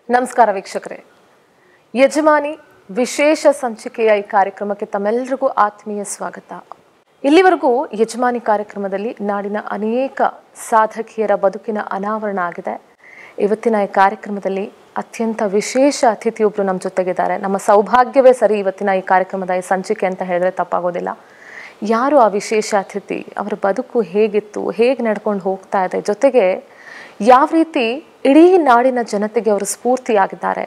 ನಮಸ್ಕಾರ ವೀಕ್ಷಕರೇ ಯಜಮಾನಿ ವಿಶೇಷ ಸಂಚಿಕೆಯ ಈ ಕಾರ್ಯಕ್ರಮಕ್ಕೆ ತಮ್ಮೆಲ್ಲರಿಗೂ ಆತ್ಮೀಯ ಸ್ವಾಗತ ಇಲ್ಲಿವರೆಗೂ ಯಜಮಾನಿ ಕಾರ್ಯಕ್ರಮದಲ್ಲಿ ನಾಡಿನ ಅನೇಕ ಸಾಧಕಿಯರ ಬದುಕಿನ ಅನಾವರಣ ಆಗಿದೆ ಇವತ್ತಿನ ಈ ಕಾರ್ಯಕ್ರಮದಲ್ಲಿ ಅತ್ಯಂತ ವಿಶೇಷ ಅತಿಥಿಯೊಬ್ಬರು ನಮ್ಮ ಜೊತೆಗಿದ್ದಾರೆ ನಮ್ಮ ಸೌಭಾಗ್ಯವೇ ಸರಿ ಇವತ್ತಿನ ಈ ಕಾರ್ಯಕ್ರಮದ ಈ ಸಂಚಿಕೆ ಅಂತ ಹೇಳಿದ್ರೆ ತಪ್ಪಾಗೋದಿಲ್ಲ ಯಾರು ಆ ವಿಶೇಷ ಅತಿಥಿ ಅವರ ಬದುಕು ಹೇಗಿತ್ತು ಹೇಗೆ ನಡ್ಕೊಂಡು ಹೋಗ್ತಾ ಇದೆ ಜೊತೆಗೆ ಯಾವ ರೀತಿ ಇಡೀ ನಾಡಿನ ಜನತೆಗೆ ಅವರು ಸ್ಫೂರ್ತಿಯಾಗಿದ್ದಾರೆ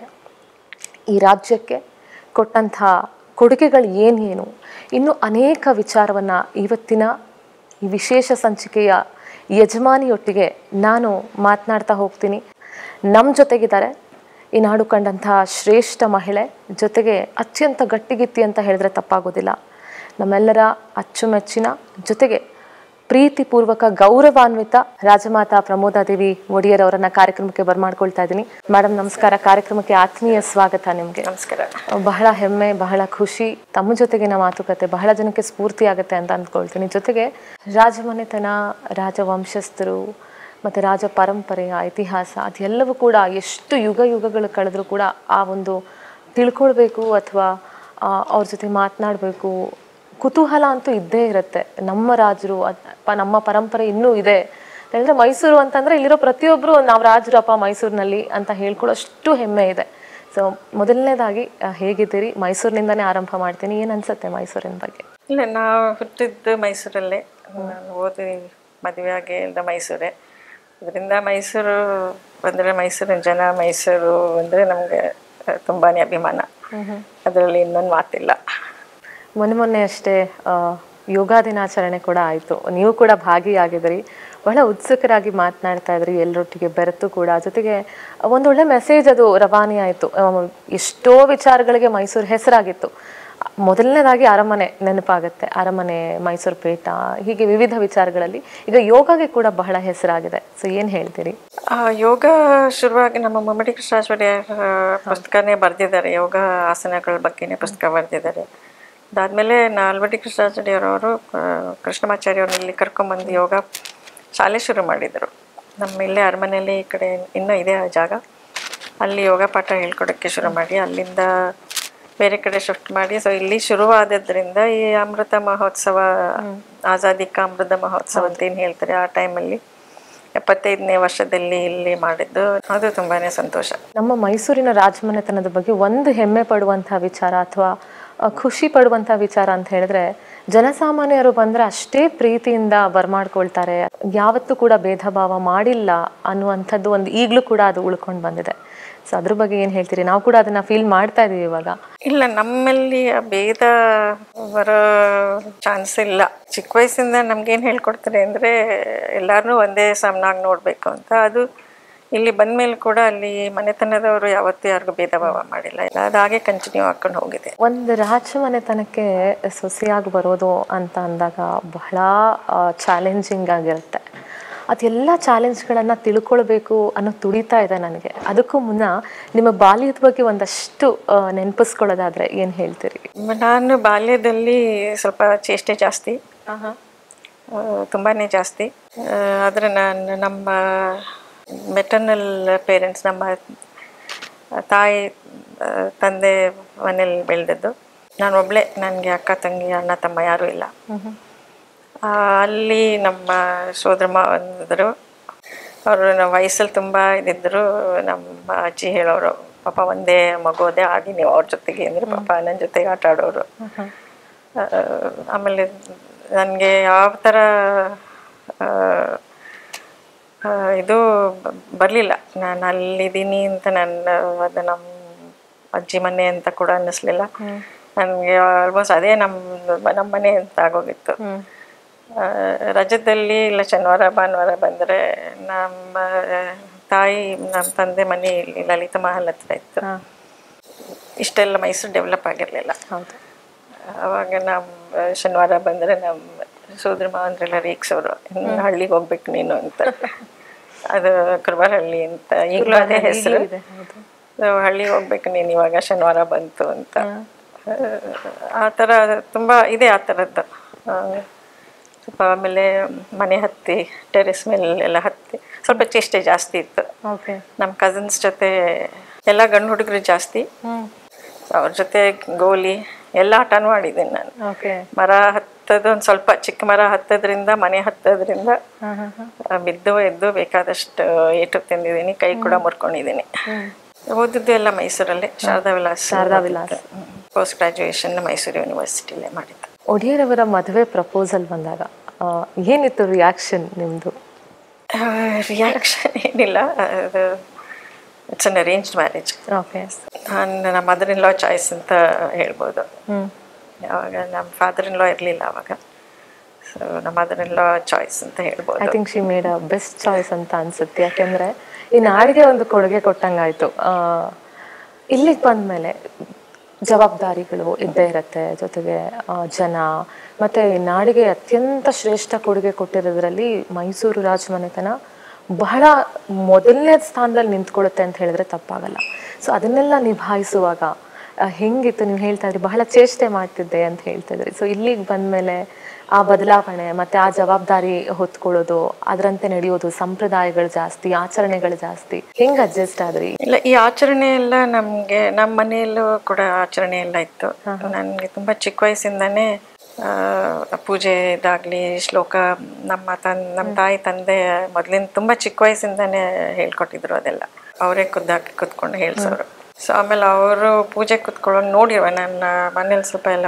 ಈ ರಾಜ್ಯಕ್ಕೆ ಕೊಟ್ಟಂಥ ಕೊಡುಗೆಗಳು ಏನೇನು ಇನ್ನು ಅನೇಕ ವಿಚಾರವನ್ನು ಇವತ್ತಿನ ಈ ವಿಶೇಷ ಸಂಚಿಕೆಯ ಯಜಮಾನಿಯೊಟ್ಟಿಗೆ ನಾನು ಮಾತನಾಡ್ತಾ ಹೋಗ್ತೀನಿ ನಮ್ಮ ಜೊತೆಗಿದ್ದಾರೆ ಈ ನಾಡು ಕಂಡಂತಹ ಶ್ರೇಷ್ಠ ಮಹಿಳೆ ಜೊತೆಗೆ ಅತ್ಯಂತ ಗಟ್ಟಿಗಿತ್ತಿ ಅಂತ ಹೇಳಿದ್ರೆ ತಪ್ಪಾಗೋದಿಲ್ಲ ನಮ್ಮೆಲ್ಲರ ಅಚ್ಚುಮೆಚ್ಚಿನ ಜೊತೆಗೆ ಪ್ರೀತಿಪೂರ್ವಕ ಗೌರವಾನ್ವಿತ ರಾಜಮಾತಾ ಪ್ರಮೋದಾದೇವಿ ಒಡೆಯರ್ ಅವರನ್ನ ಕಾರ್ಯಕ್ರಮಕ್ಕೆ ಬರ್ಮಾಡ್ಕೊಳ್ತಾ ಇದ್ದೀನಿ ಮೇಡಮ್ ನಮಸ್ಕಾರ ಕಾರ್ಯಕ್ರಮಕ್ಕೆ ಆತ್ಮೀಯ ಸ್ವಾಗತ ನಿಮಗೆ ನಮಸ್ಕಾರ ಬಹಳ ಹೆಮ್ಮೆ ಬಹಳ ಖುಷಿ ತಮ್ಮ ಜೊತೆಗಿನ ಮಾತುಕತೆ ಬಹಳ ಜನಕ್ಕೆ ಸ್ಫೂರ್ತಿ ಆಗುತ್ತೆ ಅಂತ ಅಂದ್ಕೊಳ್ತೀನಿ ಜೊತೆಗೆ ರಾಜಮನೆತನ ರಾಜವಂಶಸ್ಥರು ಮತ್ತು ರಾಜ ಪರಂಪರೆಯ ಇತಿಹಾಸ ಅದೆಲ್ಲವೂ ಕೂಡ ಎಷ್ಟು ಯುಗ ಯುಗಗಳು ಕಳೆದರೂ ಕೂಡ ಆ ಒಂದು ತಿಳ್ಕೊಳ್ಬೇಕು ಅಥವಾ ಅವ್ರ ಜೊತೆ ಮಾತನಾಡಬೇಕು ಕುತೂಹಲ ಅಂತೂ ಇದ್ದೇ ಇರುತ್ತೆ ನಮ್ಮ ರಾಜರು ಅದ್- ಪ- ನಮ್ಮ ಪರಂಪರೆ ಇನ್ನೂ ಇದೆ ಯಾಕಂದ್ರೆ ಮೈಸೂರು ಅಂತಂದ್ರೆ ಇಲ್ಲಿರೋ ಪ್ರತಿಯೊಬ್ಬರು ನಾವು ರಾಜರಪ್ಪ ಮೈಸೂರಿನಲ್ಲಿ ಅಂತ ಹೇಳ್ಕೊಳ್ಳೋಷ್ಟು ಹೆಮ್ಮೆ ಇದೆ ಸೊ ಮೊದಲನೇದಾಗಿ ಆ, ಹೇಗಿದ್ದೀರಿ ಮೈಸೂರಿನಿಂದನೇ ಆರಂಭ ಮಾಡ್ತೀನಿ ಏನು ಅನ್ಸುತ್ತೆ ಮೈಸೂರಿನ ಬಗ್ಗೆ ಇಲ್ಲ ನಾವು ಹುಟ್ಟಿದ್ದು ಮೈಸೂರಲ್ಲೇ ನಾನು ಓದಿ ಮದುವೆ ಆಗಿ ಎಲ್ಲ ಮೈಸೂರೇ ಅದರಿಂದ ಮೈಸೂರು ಬಂದರೆ ಮೈಸೂರಿನ ಜನ ಮೈಸೂರು ಅಂದರೆ ನಮಗೆ ತುಂಬಾ ಅಭಿಮಾನ ಅದರಲ್ಲಿ ಇನ್ನೊಂದು ಮಾತಿಲ್ಲ ಮೊನ್ನೆ ಮೊನ್ನೆ ಅಷ್ಟೇ ಆ, ಯೋಗ ದಿನಾಚರಣೆ ಕೂಡ ಆಯಿತು ನೀವು ಕೂಡ ಭಾಗಿಯಾಗಿದ್ರಿ ಬಹಳ ಉತ್ಸುಕರಾಗಿ ಮಾತನಾಡ್ತಾ ಇದ್ರಿ ಎಲ್ಲರೊಟ್ಟಿಗೆ ಬೆರೆತು ಕೂಡ ಜೊತೆಗೆ ಒಂದೊಳ್ಳೆ ಮೆಸೇಜ್ ಅದು ರವಾನೆ ಆಯಿತು ಎಷ್ಟೋ ವಿಚಾರಗಳಿಗೆ ಮೈಸೂರು ಹೆಸರಾಗಿತ್ತು ಮೊದಲನೇದಾಗಿ ಅರಮನೆ ನೆನಪಾಗುತ್ತೆ ಅರಮನೆ ಮೈಸೂರು ಪೇಟ ಹೀಗೆ ವಿವಿಧ ವಿಚಾರಗಳಲ್ಲಿ ಈಗ ಯೋಗಗೆ ಕೂಡ ಬಹಳ ಹೆಸರಾಗಿದೆ ಸೊ ಏನು ಹೇಳ್ತೀರಿ ಆ, ಯೋಗ ಶುರುವಾಗಿ ನಮ್ಮ ಮುಮ್ಮಡಿ ಕೃಷ್ಣರಾಜ ಒಡೆಯರ್ ಪುಸ್ತಕನೇ ಬರೆದಿದ್ದಾರೆ ಯೋಗ ಆಸನಗಳ ಬಗ್ಗೆನೇ ಪುಸ್ತಕ ಬರೆದಿದ್ದಾರೆ ಅದಾದಮೇಲೆ ನಾಲ್ವಡಿ ಕೃಷ್ಣರಾಜ ಒಡೆಯರ್ ಅವರು ಕೃಷ್ಣಮಾಚಾರ್ಯ ಅವ್ರನ್ನ ಇಲ್ಲಿ ಕರ್ಕೊಂಬಂದು ಯೋಗ ಶಾಲೆ ಶುರು ಮಾಡಿದರು ನಮ್ಮ ಇಲ್ಲೇ ಅರಮನೆಯಲ್ಲಿ ಈ ಕಡೆ ಇನ್ನೂ ಇದೆ ಆ ಜಾಗ ಅಲ್ಲಿ ಯೋಗ ಪಾಠ ಹೇಳ್ಕೊಡೋಕ್ಕೆ ಶುರು ಮಾಡಿ ಅಲ್ಲಿಂದ ಬೇರೆ ಕಡೆ ಶಿಫ್ಟ್ ಮಾಡಿ ಸೊ ಇಲ್ಲಿ ಶುರುವಾದದ್ರಿಂದ ಈ ಅಮೃತ ಮಹೋತ್ಸವ ಆಜಾದಿ ಕಾ ಅಮೃತ ಮಹೋತ್ಸವ ಅಂತ ಏನು ಹೇಳ್ತಾರೆ ಆ ಟೈಮಲ್ಲಿ ಎಪ್ಪತ್ತೈದನೇ ವರ್ಷದಲ್ಲಿ ಇಲ್ಲಿ ಮಾಡಿದ್ದು ಅದು ತುಂಬಾನೇ ಸಂತೋಷ ನಮ್ಮ ಮೈಸೂರಿನ ರಾಜಮನೆತನದ ಬಗ್ಗೆ ಒಂದು ಹೆಮ್ಮೆ ಪಡುವಂತಹ ವಿಚಾರ ಅಥವಾ ಆ, ಖುಷಿ ಪಡುವಂತಹ ವಿಚಾರ ಅಂತ ಹೇಳಿದ್ರೆ ಜನಸಾಮಾನ್ಯರು ಬಂದ್ರೆ ಅಷ್ಟೇ ಪ್ರೀತಿಯಿಂದ ಬರ್ಮಾಡ್ಕೊಳ್ತಾರೆ ಯಾವತ್ತೂ ಕೂಡ ಭೇದ ಭಾವ ಮಾಡಿಲ್ಲ ಅನ್ನುವಂಥದ್ದು ಒಂದು ಈಗಲೂ ಕೂಡ ಅದು ಉಳ್ಕೊಂಡು ಬಂದಿದೆ ಸೊ ಅದ್ರ ಬಗ್ಗೆ ಏನು ಹೇಳ್ತೀರಿ ನಾವು ಕೂಡ ಅದನ್ನ ಫೀಲ್ ಮಾಡ್ತಾ ಇದೀವಿ ಇವಾಗ ಇಲ್ಲ ನಮ್ಮಲ್ಲಿ ಆ ಭೇದ ಬರೋ ಚಾನ್ಸ್ ಇಲ್ಲ ಚಿಕ್ಕ ವಯಸ್ಸಿಂದ ನಮ್ಗೇನು ಹೇಳ್ಕೊಡ್ತಾರೆ ಅಂದರೆ ಎಲ್ಲರನ್ನೂ ಒಂದೇ ಸಮನಾಗಿ ನೋಡಬೇಕು ಅಂತ ಅದು ಇಲ್ಲಿ ಬಂದ್ಮೇಲೆ ಕೂಡ ಅಲ್ಲಿ ಮನೆತನದವರು ಯಾವತ್ತೂ ಯಾರಿಗೂ ಭೇದ ಭಾವ ಮಾಡಿಲ್ಲ ಇಲ್ಲ ಅದು ಹಾಗೆ ಕಂಟಿನ್ಯೂ ಹಾಕೊಂಡು ಹೋಗಿದೆ ಒಂದು ರಾಜಮನೆತನಕ್ಕೆ ಸೊಸೆಯಾಗಿ ಬರೋದು ಅಂತ ಅಂದಾಗ ಬಹಳ ಚಾಲೆಂಜಿಂಗ್ ಆಗಿರುತ್ತೆ ಅದೆಲ್ಲ ಚಾಲೆಂಜ್ಗಳನ್ನು ತಿಳ್ಕೊಳ್ಬೇಕು ಅನ್ನೋ ತುಡಿತಾ ಇದೆ ನನಗೆ ಅದಕ್ಕೂ ಮುನ್ನ ನಿಮ್ಮ ಬಾಲ್ಯದ ಬಗ್ಗೆ ಒಂದಷ್ಟು ಆ, ನೆನಪಿಸ್ಕೊಳ್ಳೋದಾದ್ರೆ ಏನು ಹೇಳ್ತೀರಿ ನಾನು ಬಾಲ್ಯದಲ್ಲಿ ಸ್ವಲ್ಪ ಚೇಷ್ಟೆ ಜಾಸ್ತಿ ತುಂಬಾ ಜಾಸ್ತಿ ಆದರೆ ನಾನು ನಮ್ಮ ಮೆಟರ್ನಲ್ ಪೇರೆಂಟ್ಸ್ ನಮ್ಮ ತಾಯಿ ಆ, ತಂದೆ ಮನೇಲಿ ಬೆಳೆದದ್ದು ನಾನು ಒಬ್ಬಳೇ ನನಗೆ ಅಕ್ಕ ತಂಗಿ ಅಣ್ಣ ತಮ್ಮ ಯಾರೂ ಇಲ್ಲ ಆ, ಅಲ್ಲಿ ನಮ್ಮ ಸೋದರ ಮಾವಂದರು ಅವರು ನಮ್ಮ ವಯಸ್ಸಲ್ಲಿ ತುಂಬ ಇದಿದ್ದರು ನಮ್ಮ ಅಜ್ಜಿ ಹೇಳೋರು ಪಾಪ ಒಂದೇ ಮಗೋದೆ ಆಗಿ ನೀವು ಅವ್ರ ಜೊತೆಗೆ ಅಂದರೆ ಪಾಪ ನನ್ನ ಜೊತೆಗೆ ಆಟ ಆಡೋರು ಆ, ಆಮೇಲೆ ನನಗೆ ಯಾವ ಥರ ಆ, ಆ, ಇದು ಬರಲಿಲ್ಲ ನಾನು ಅಲ್ಲಿದ್ದೀನಿ ಅಂತ ನನ್ನ ಅದು ನಮ್ಮ ಅಜ್ಜಿ ಮನೆ ಅಂತ ಕೂಡ ಅನ್ನಿಸ್ಲಿಲ್ಲ ನನಗೆ ಆಲ್ಮೋಸ್ಟ್ ಅದೇ ನಮ್ಮ ನಮ್ಮ ಮನೆ ಅಂತ ಆಗೋಗಿತ್ತು ಆ, ರಜದಲ್ಲಿ ಇಲ್ಲ ಶನಿವಾರ ಭಾನುವಾರ ಬಂದರೆ ನಮ್ಮ ತಾಯಿ ನಮ್ಮ ತಂದೆ ಮನೆ ಇಲ್ಲಿ ಲಲಿತ ಮಹಲ್ ಹತ್ರ ಇತ್ತು ಇಷ್ಟೆಲ್ಲ ಮೈಸೂರು ಡೆವಲಪ್ ಆಗಿರಲಿಲ್ಲ ಹೌದು ಅವಾಗ ನಮ್ಮ ಶನಿವಾರ ಬಂದರೆ ನಮ್ಮ ಸೋದರ ಮಾವಂದ್ರೆಲ್ಲ ರೇಗ್ಸೋರು ಇನ್ನು ಹಳ್ಳಿಗೆ ಹೋಗ್ಬೇಕು ನೀನು ಅಂತ ಅದು ಕುರ್ಬಾರಹಳ್ಳಿ ಅಂತ ಈಗಲೂ ಅದೇ ಹೆಸರು ಇದೆ ಹೌದು So, ಹಳ್ಳಿಗೆ ಹೋಗ್ಬೇಕು ನೀನು ಇವಾಗ ಶನಿವಾರ ಬಂತು ಅಂತ ಆ ಥರ ತುಂಬ ಇದೆ ಆ ಥರದ್ದು ಆ, ಸ್ವಲ್ಪ ಆಮೇಲೆ ಮನೆ ಹತ್ತಿ ಟೆರೆಸ್ ಮೇಲೆ ಎಲ್ಲ ಹತ್ತಿ ಸ್ವಲ್ಪ ಚೇಷ್ಟೆ ಜಾಸ್ತಿ ಇತ್ತು ಓಕೆ ನಮ್ಮ ಕಸಿನ್ಸ್ ಜೊತೆ ಎಲ್ಲ ಗಂಡು ಹುಡುಗರು ಜಾಸ್ತಿ ಅವ್ರ ಜೊತೆ ಗೋಲಿ ಎಲ್ಲ ಆಟನೂ ಆಡಿದ್ದೀನಿ ನಾನು ಓಕೆ ಮರ ಹತ್ತೋದು ಒಂದು ಸ್ವಲ್ಪ ಚಿಕ್ಕ ಮರ ಹತ್ತೋದ್ರಿಂದ ಮನೆ ಹತ್ತೋದ್ರಿಂದ ಆ, ಬಿದ್ದು ಎದ್ದು ಬೇಕಾದಷ್ಟು ಏಟು ತಿಂದಿದ್ದೀನಿ ಕೈ ಕೂಡ ಮುರ್ಕೊಂಡಿದ್ದೀನಿ ಓದಿದ್ದು ಎಲ್ಲ ಮೈಸೂರಲ್ಲೇ ಶಾರದಾ ವಿಲಾಸ್ ಶಾರದಾ ವಿಲಾಸ್. ಪೋಸ್ಟ್ ಗ್ರಾಜುಯೇಷನ್ ಮೈಸೂರು ಯೂನಿವರ್ಸಿಟಿಲೇ ಮಾಡಿದ್ದು ಒಡೆಯರವರ ಮದುವೆ ಪ್ರಪೋಸಲ್ ಬಂದಾಗ ಆ, ಏನಿತ್ತು ರಿಯಾಕ್ಷನ್ ನಿಮ್ದು ರಿಯಾಕ್ಷನ್ ಏನಿಲ್ಲ ಅದು it's an arranged marriage okay ನಾನು ನಮ್ಮ ಮದರ್ ಇನ್ ಲಾ ಚಾಯ್ಸ್ ಅಂತ ಹೇಳ್ಬೋದು ಹ್ಮ್ ಅವಾಗ ನಮ್ಮ ಫಾದರ್ ಇನ್ ಲಾ ಇರಲಿಲ್ಲ ಅವಾಗ ಸೊ ನಮ್ಮ ಮದರ್ ಇನ್ ಲಾ ಚಾಯ್ಸ್ ಅಂತ ಐ ಹೇಳ್ಬೋದು think she made a best choice ಅಂತ ಅನ್ಸುತ್ತೆ ಯಾಕೆಂದ್ರೆ ಈ ನಾಡಿಗೆ ಒಂದು ಕೊಡುಗೆ ಕೊಟ್ಟಂಗಾಯ್ತು ಆ, ಇಲ್ಲಿಗೆ ಬಂದ್ಮೇಲೆ ಜವಾಬ್ದಾರಿಗಳು ಇದ್ದೇ ಇರತ್ತೆ ಜೊತೆಗೆ ಆ, ಜನ ಮತ್ತೆ ಈ ನಾಡಿಗೆ ಅತ್ಯಂತ ಶ್ರೇಷ್ಠ ಕೊಡುಗೆ ಕೊಟ್ಟಿರೋದ್ರಲ್ಲಿ ಮೈಸೂರು ರಾಜಮನೆತನ ಬಹಳ ಮೊದಲನೇ ಸ್ಥಾನದಲ್ಲಿ ನಿಂತ್ಕೊಳ್ಳುತ್ತೆ ಅಂತ ಹೇಳಿದ್ರೆ ತಪ್ಪಾಗಲ್ಲ ಸೊ ಅದನ್ನೆಲ್ಲ ನಿಭಾಯಿಸುವಾಗ ಆ, ಹೆಂಗಿತ್ತು ನೀವು ಹೇಳ್ತಾ ಇದ್ರಿ ಬಹಳ ಚೇಷ್ಟೆ ಮಾಡ್ತಿದ್ದೆ ಅಂತ ಹೇಳ್ತಾ ಇದ್ರಿ ಸೊ ಇಲ್ಲಿಗೆ ಬಂದ್ಮೇಲೆ ಆ ಬದಲಾವಣೆ ಮತ್ತೆ ಆ ಜವಾಬ್ದಾರಿ ಹೊತ್ಕೊಳ್ಳೋದು ಅದರಂತೆ ನಡೆಯೋದು ಸಂಪ್ರದಾಯಗಳು ಜಾಸ್ತಿ ಆಚರಣೆಗಳು ಜಾಸ್ತಿ ಹೆಂಗ್ ಅಡ್ಜಸ್ಟ್ ಆದ್ರಿ ಇಲ್ಲ ಈ ಆಚರಣೆ ಎಲ್ಲ ನಮಗೆ ನಮ್ಮ ಮನೆಯಲ್ಲೂ ಕೂಡ ಆಚರಣೆ ಎಲ್ಲ ಇತ್ತು ನನಗೆ ತುಂಬ ಚಿಕ್ಕ ವಯಸ್ಸಿಂದಾನೇ ಆ, ಪೂಜೆ ಇದಾಗಲಿ ಶ್ಲೋಕ ನಮ್ಮ ತನ್ ನಮ್ಮ ತಾಯಿ ತಂದೆ ಮೊದಲಿನ ತುಂಬ ಚಿಕ್ಕ ವಯಸ್ಸಿಂದಾನೇ ಹೇಳ್ಕೊಟ್ಟಿದ್ರು ಅದೆಲ್ಲ ಅವರೇ ಖುದ್ದಾಕಿ ಕುತ್ಕೊಂಡು ಹೇಳ್ಸೋರು ಸೊ ಆಮೇಲೆ ಅವರು ಪೂಜೆ ಕುತ್ಕೊಳ್ಳೋದು ನೋಡಿರುವ ನನ್ನ ಮನೇಲಿ ಸ್ವಲ್ಪ ಎಲ್ಲ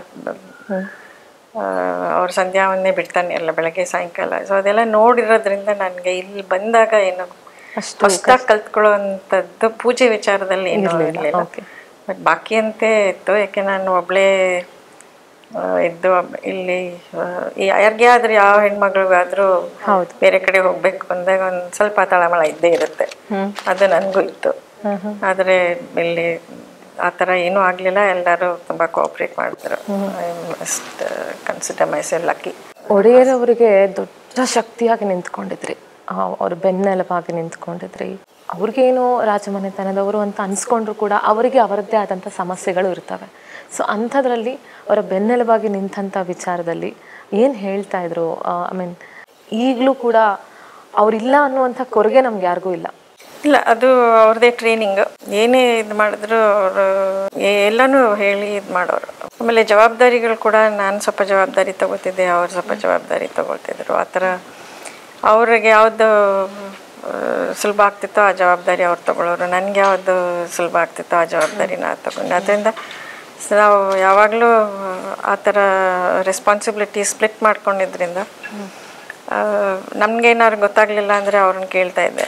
ಅವ್ರು ಸಂಧ್ಯಾ ಒಂದೇ ಬಿಡ್ತಾನೆ ಎಲ್ಲ ಬೆಳಗ್ಗೆ ಸಾಯಂಕಾಲ ಸೊ ಅದೆಲ್ಲ ನೋಡಿರೋದ್ರಿಂದ ನನಗೆ ಇಲ್ಲಿ ಬಂದಾಗ ಏನು ಅಷ್ಟು ಹೊಸ್ದಾಗಿ ಕಲ್ತ್ಕೊಳ್ಳುವಂಥದ್ದು ಪೂಜೆ ವಿಚಾರದಲ್ಲಿ ಏನೂ ಇರಲಿಲ್ಲ Okay. ಬಟ್ ಬಾಕಿ ಅಂತೆ ಇತ್ತು ಯಾಕೆ ನಾನು ಒಬ್ಳೇ ಆ, ಇದ್ದು ಇಲ್ಲಿ ಆ, ಈ ಯಾರಿಗೆ ಆದ್ರೂ ಯಾವ ಹೆಣ್ಮಗಳಿಗಾದ್ರೂ ಹೌದು. ಬೇರೆ ಕಡೆ ಹೋಗ್ಬೇಕು ಅಂದಾಗ ಒಂದು ಸ್ವಲ್ಪ ತಳಮಳ ಇದ್ದೇ ಇರುತ್ತೆ ಅದು ನನಗೂ ಇತ್ತು ಆದರೆ ಇಲ್ಲಿ ಆ ಥರ ಏನೂ ಆಗಲಿಲ್ಲ ಎಲ್ಲರೂ ತುಂಬ ಕೋಆಪ್ರೇಟ್ ಮಾಡಿದ್ರು I must consider myself lucky ಒಡೆಯರವರಿಗೆ ದೊಡ್ಡ ಶಕ್ತಿಯಾಗಿ ನಿಂತ್ಕೊಂಡಿದ್ರಿ ಆ, ಅವ್ರ ಬೆನ್ನೆಲುಬಾಗಿ ನಿಂತ್ಕೊಂಡಿದ್ರಿ ಅವ್ರಿಗೇನು ರಾಜಮನೆತನದವರು ಅಂತ ಅನ್ಸ್ಕೊಂಡ್ರು ಕೂಡ ಅವರಿಗೆ ಅವರದ್ದೇ ಆದಂಥ ಸಮಸ್ಯೆಗಳು ಇರ್ತವೆ ಸೊ ಅಂಥದ್ರಲ್ಲಿ ಅವರ ಬೆನ್ನೆಲುಬಾಗಿ ನಿಂತಂಥ ವಿಚಾರದಲ್ಲಿ ಏನು ಹೇಳ್ತಾ ಇದ್ರು ಐ ಮೀನ್ ಈಗಲೂ ಕೂಡ ಅವರಿಲ್ಲ ಅನ್ನುವಂಥ ಕೊರಗೆ ನಮ್ಗೆ ಯಾರಿಗೂ ಇಲ್ಲ ಇಲ್ಲ ಅದು ಅವ್ರದ್ದೇ ಟ್ರೈನಿಂಗ್ ಏನೇ ಇದು ಮಾಡಿದ್ರು ಅವರು ಎಲ್ಲನೂ ಹೇಳಿ ಇದು ಮಾಡೋರು ಆಮೇಲೆ ಜವಾಬ್ದಾರಿಗಳು ಕೂಡ ನಾನು ಸ್ವಲ್ಪ ಜವಾಬ್ದಾರಿ ತಗೋತಿದ್ದೆ ಅವ್ರು ಸ್ವಲ್ಪ ಜವಾಬ್ದಾರಿ ತಗೊಳ್ತಿದ್ರು ಆ ಥರ ಅವ್ರಿಗೆ ಯಾವುದು ಆ, ಸುಲಭ ಆಗ್ತಿತ್ತೋ ಆ ಜವಾಬ್ದಾರಿ ಅವ್ರು ತಗೊಳ್ಳೋರು ನನಗೆ ಯಾವುದು ಸುಲಭ ಆಗ್ತಿತ್ತೋ ಆ ಜವಾಬ್ದಾರಿ ನಾ ತಗೊಂಡೆ ಅದರಿಂದ ನಾವು ಯಾವಾಗಲೂ ಆ ಥರ ರೆಸ್ಪಾನ್ಸಿಬಿಲಿಟಿ ಸ್ಪ್ಲಿಟ್ ಮಾಡ್ಕೊಂಡಿದ್ರಿಂದ ನಮಗೇನಾದ್ರು ಗೊತ್ತಾಗಲಿಲ್ಲ ಅಂದರೆ ಅವ್ರನ್ನ ಕೇಳ್ತಾ ಇದ್ದೆ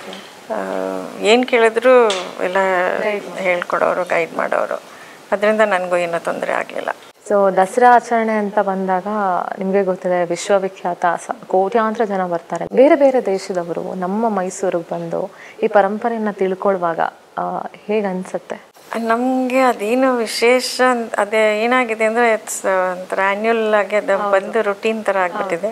ಏನು ಕೇಳಿದ್ರು ಎಲ್ಲ ಹೇಳ್ಕೊಡೋರು ಗೈಡ್ ಮಾಡೋರು ಅದರಿಂದ ನನಗೂ ಏನೂ ತೊಂದರೆ ಆಗಲಿಲ್ಲ ಸೊ ದಸರಾ ಆಚರಣೆ ಅಂತ ಬಂದಾಗ ನಿಮಗೆ ಗೊತ್ತಿದೆ ವಿಶ್ವವಿಖ್ಯಾತ ಸ- ಕೋಟ್ಯಾಂತರ ಜನ ಬರ್ತಾರೆ ಬೇರೆ ಬೇರೆ ದೇಶದವರು ನಮ್ಮ ಮೈಸೂರಿಗೆ ಬಂದು ಈ ಪರಂಪರೆಯನ್ನ ತಿಳ್ಕೊಳ್ಳುವಾಗ ಹೇಗೆ ಅನ್ಸುತ್ತೆ ನಮಗೆ ಅದೇನು ವಿಶೇಷ ಅಂತ- ಅದೇ ಏನಾಗಿದೆ ಅಂದರೆ ಇಟ್ಸ್ ಒಂಥರ ಆ್ಯನ್ಯುವಲ್ ಆಗಿ ಅದು ಬಂದು ರುಟೀನ್ ಥರ ಆಗಿಬಿಟ್ಟಿದೆ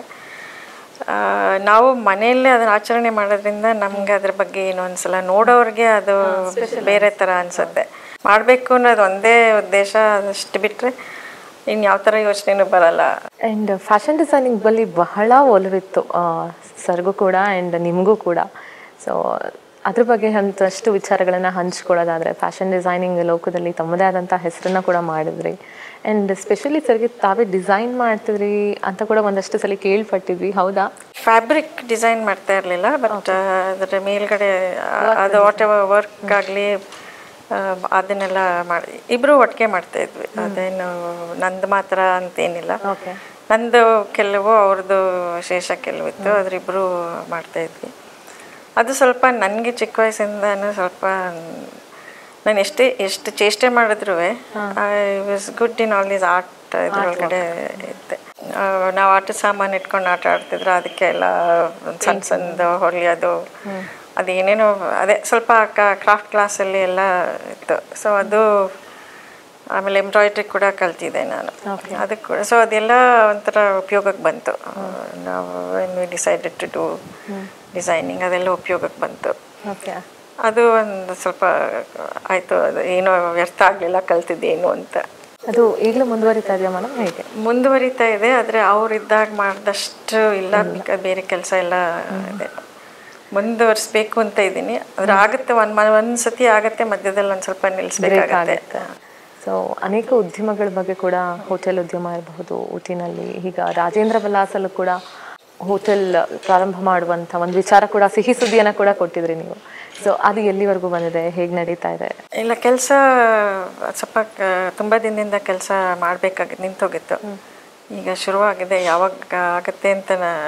ನಾವು ಮನೆಯಲ್ಲೇ ಅದನ್ನ ಆಚರಣೆ ಮಾಡೋದ್ರಿಂದ ನಮ್ಗೆ ಅದ್ರ ಬಗ್ಗೆ ಏನು ಅನ್ಸಲ್ಲ ನೋಡೋರಿಗೆ ಅದು ಬೇರೆ ಥರ ಅನ್ಸುತ್ತೆ ಮಾಡಬೇಕು ಅನ್ನೋದು ಒಂದೇ ಉದ್ದೇಶ ಅದಷ್ಟು ಬಿಟ್ಟರೆ ಇನ್ನು ಯಾವ ಥರ ಯೋಚನೆನೂ ಬರಲ್ಲ ಆ್ಯಂಡ್ ಫ್ಯಾಷನ್ ಡಿಸೈನಿಂಗ್ ಬಳಿ ಬಹಳ ಒಲವಿತ್ತು ಆ, ಸರ್ಗೂ ಕೂಡ ಆ್ಯಂಡ್ ನಿಮಗೂ ಕೂಡ ಸೊ ಅದ್ರ ಬಗ್ಗೆ ಅಂತಷ್ಟು ವಿಚಾರಗಳನ್ನು ಹಂಚ್ಕೊಳ್ಳೋದಾದರೆ ಫ್ಯಾಷನ್ ಡಿಸೈನಿಂಗ್ ಲೋಕದಲ್ಲಿ ತಮ್ಮದೇ ಆದಂಥ ಹೆಸರನ್ನ ಕೂಡ ಮಾಡಿದ್ರಿ ಆ್ಯಂಡ್ ಸ್ಪೆಷಲಿ ಸರ್ಗೆ ತಾವೇ ಡಿಸೈನ್ ಮಾಡ್ತಿದ್ರಿ ಅಂತ ಕೂಡ ಒಂದಷ್ಟು ಸಲ ಕೇಳ್ಪಟ್ಟಿದ್ವಿ ಹೌದಾ ಫ್ಯಾಬ್ರಿಕ್ ಡಿಸೈನ್ ಮಾಡ್ತಾ ಇರಲಿಲ್ಲ ಬಟ್ ಅದರ ಮೇಲ್ಗಡೆ ಆ- ಅದು ವಾಟ್ ಎವರ್ ವರ್ಕ್ ಆಗಲಿ ಅದನ್ನೆಲ್ಲ ಮಾಡಿ ಇಬ್ಬರು ಒಟ್ಟಿಗೆ ಮಾಡ್ತಾ ಇದ್ವಿ ಅದೇನು ನಂದು ಮಾತ್ರ ಅಂತೇನಿಲ್ಲ ಓಕೆ ನಂದು ಕೆಲವು ಅವ್ರದ್ದು ಶೇಷ ಕೆಲವು ಇತ್ತು ಅದ್ರಿಬ್ರು ಮಾಡ್ತಾ ಇದ್ವಿ ಅದು ಸ್ವಲ್ಪ ನನಗೆ ಚಿಕ್ಕ ವಯಸ್ಸಿಂದನೂ ಸ್ವಲ್ಪ ನಾನು ಎಷ್ಟೇ ಎಷ್ಟು ಚೇಷ್ಟೆ ಮಾಡಿದ್ರು I was good in all these art ಇದ್ರೊಳಗಡೆ ಇದ್ದೆ ಆ, ನಾವು ಆಟ ಸಾಮಾನು ಇಟ್ಕೊಂಡು ಆಟ ಆಡ್ತಿದ್ರು ಅದಕ್ಕೆ ಎಲ್ಲ ಒಂದ್ ಸಣ್ಣ ಸಣ್ಣದು ಹೊಲಿಯೋದು ಅದೇನೇನೋ ಅದೇ ಸ್ವಲ್ಪ ಕ್ರಾಫ್ಟ್ ಕ್ಲಾಸಲ್ಲಿ ಎಲ್ಲ ಇತ್ತು ಸೊ ಅದು ಆಮೇಲೆ ಎಂಬ್ರಾಯ್ಡ್ರಿ ಕೂಡ ಕಲ್ತಿದ್ದೆ ನಾನು ಅದಕ್ಕೆ ಕೂಡ ಸೊ ಅದೆಲ್ಲ ಒಂಥರ ಉಪಯೋಗಕ್ಕೆ ಬಂತು ನಾವು when we decided to do designing ಅದೆಲ್ಲ ಉಪಯೋಗಕ್ಕೆ ಬಂತು ಓಕೆ ಅದು ಒಂದು ಸ್ವಲ್ಪ ಆಯಿತು ಅದು ಏನೋ ವ್ಯರ್ಥ ಆಗಲಿಲ್ಲ ಕಲ್ತಿದ್ದೇನು ಅಂತ ಅದು ಈಗಲೂ ಮುಂದುವರಿತಾ ಇದೆಯಾ ಮೇಡಮ್ ಹೇಗೆ ಮುಂದುವರಿತಾ ಇದೆ ಆದರೆ ಅವ್ರು ಇದ್ದಾಗ ಮಾಡಿದಷ್ಟು ಇಲ್ಲ ಮಿಕ್ಕ ಬೇರೆ ಕೆಲಸ ಎಲ್ಲ ಇದೆ ಮುಂದುವರಿಸ್ಬೇಕು ಅಂತ ಇದ್ದೀನಿ ಆದ್ರೆ ಆಗುತ್ತೆ ಒಂದು ಒಂದು ಸತಿ ಆಗುತ್ತೆ ಮಧ್ಯದಲ್ಲಿ ಒಂದು ಸ್ವಲ್ಪ ನಿಲ್ಲಿಸ್ಬೇಕಾಗತ್ತೆ ಸೊ ಅನೇಕ ಉದ್ಯಮಗಳ ಬಗ್ಗೆ ಕೂಡ ಹೋಟೆಲ್ ಉದ್ಯಮ ಇರಬಹುದು ಊಟಿನಲ್ಲಿ ಈಗ ರಾಜೇಂದ್ರ ವಿಲಾಸಲ್ಲೂ ಕೂಡ ಹೋಟೆಲ್ ಪ್ರಾರಂಭ ಮಾಡುವಂಥ ಒಂದು ವಿಚಾರ ಕೂಡ ಸಿಹಿ ಸುದ್ದಿಯನ್ನು ಕೂಡ ಕೊಟ್ಟಿದ್ರಿ ನೀವು ಸೊ ಅದು ಎಲ್ಲಿವರೆಗೂ ಬಂದಿದೆ ಹೇಗೆ ನಡೀತಾ ಇದೆ ಇಲ್ಲ ಕೆಲಸ ಸ್ವಲ್ಪ ಕ- ತುಂಬ ದಿನದಿಂದ ಕೆಲಸ ಮಾಡಬೇಕಾಗಿ ನಿಂತೋಗಿತ್ತು ಈಗ ಶುರುವಾಗಿದೆ ಯಾವಾಗ ಆಗುತ್ತೆ ಅಂತ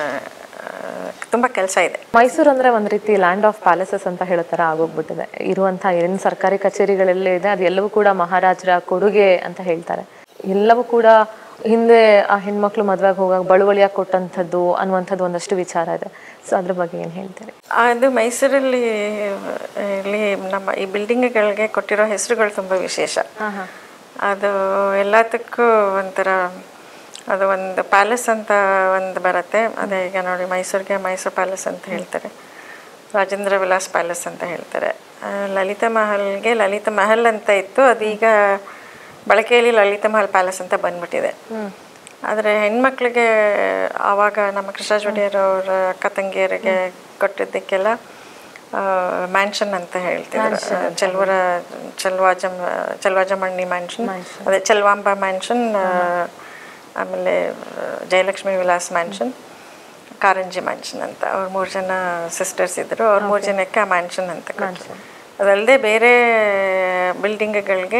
ತುಂಬ ಕೆಲಸ ಇದೆ ಮೈಸೂರು ಅಂದ್ರೆ ಒಂದ್ ರೀತಿ ಲ್ಯಾಂಡ್ ಆಫ್ ಪ್ಯಾಲೇಸಸ್ ಅಂತ ಹೇಳೋ ಥರ ಆಗೋಗ್ಬಿಟ್ಟಿದೆ ಇರುವಂತಹ ಏನೇನು ಸರ್ಕಾರಿ ಕಚೇರಿಗಳೆಲ್ಲ ಇದೆ ಅದೆಲ್ಲವೂ ಕೂಡ ಮಹಾರಾಜರ ಕೊಡುಗೆ ಅಂತ ಹೇಳ್ತಾರೆ ಎಲ್ಲವೂ ಕೂಡ ಹಿಂದೆ ಆ ಹೆಣ್ಮಕ್ಳು ಮದುವೆಗೆ ಹೋಗಾಗ ಬಳುವಳಿಯಾಗಿ ಕೊಟ್ಟಂಥದ್ದು ಅನ್ನುವಂಥದ್ದು ಒಂದಷ್ಟು ವಿಚಾರ ಇದೆ ಸೊ ಅದ್ರ ಬಗ್ಗೆ ಏನು ಹೇಳ್ತೀರಿ ಅದು ಮೈಸೂರಲ್ಲಿ ಇಲ್ಲಿ ನಮ್ಮ ಈ ಬಿಲ್ಡಿಂಗ್ಗಳಿಗೆ ಕೊಟ್ಟಿರೋ ಹೆಸರುಗಳು ತುಂಬ ವಿಶೇಷ ಅದು ಎಲ್ಲದಕ್ಕೂ ಒಂಥರ ಅದು ಒಂದು ಪ್ಯಾಲೇಸ್ ಅಂತ ಒಂದು ಬರುತ್ತೆ ಅದೇ ಈಗ ನೋಡಿ ಮೈಸೂರಿಗೆ ಮೈಸೂರು ಪ್ಯಾಲೇಸ್ ಅಂತ ಹೇಳ್ತಾರೆ ರಾಜೇಂದ್ರ ವಿಲಾಸ್ ಪ್ಯಾಲೇಸ್ ಅಂತ ಹೇಳ್ತಾರೆ ಆ, ಲಲಿತಾ ಮಹಲ್ಗೆ ಲಲಿತಾ ಮಹಲ್ ಅಂತ ಇತ್ತು ಅದೀಗ ಬಳಕೆಯಲ್ಲಿ ಲಲಿತಾ ಮಹಲ್ ಪ್ಯಾಲೇಸ್ ಅಂತ ಬಂದ್ಬಿಟ್ಟಿದೆ ಆದರೆ ಹೆಣ್ಮಕ್ಳಿಗೆ ಆವಾಗ ನಮ್ಮ ಕೃಷ್ಣರಾಜ ಒಡೆಯರ್ ಅವರ ಅಕ್ಕ ತಂಗಿಯರಿಗೆ ಕೊಟ್ಟಿದ್ದಕ್ಕೆಲ್ಲ ಮ್ಯಾನ್ಷನ್ ಅಂತ ಹೇಳ್ತಿದ್ರು ಚೆಲ್ವರ ಚೆಲ್ವಾಜಮ್ ಚೆಲ್ವಾಜಮಣ್ಣಿ ಮ್ಯಾನ್ಷನ್ ಅದೇ ಚೆಲ್ವಾಂಬ ಮ್ಯಾನ್ಷನ್ ಆಮೇಲೆ ಆ, ಜಯಲಕ್ಷ್ಮಿ ವಿಲಾಸ್ ಮ್ಯಾನ್ಷನ್ ಕಾರಂಜಿ ಮ್ಯಾನ್ಷನ್ ಅಂತ ಅವ್ರು ಮೂರು ಜನ ಸಿಸ್ಟರ್ಸ್ ಇದ್ದರು ಅವ್ರ ಮೂರು ಜನಕ್ಕೆ ಆ ಮ್ಯಾನ್ಷನ್ ಅಂತ ಕೊಟ್ಟರು ಅದಲ್ಲದೆ ಬೇರೆ ಬಿಲ್ಡಿಂಗ್ಗಳಿಗೆ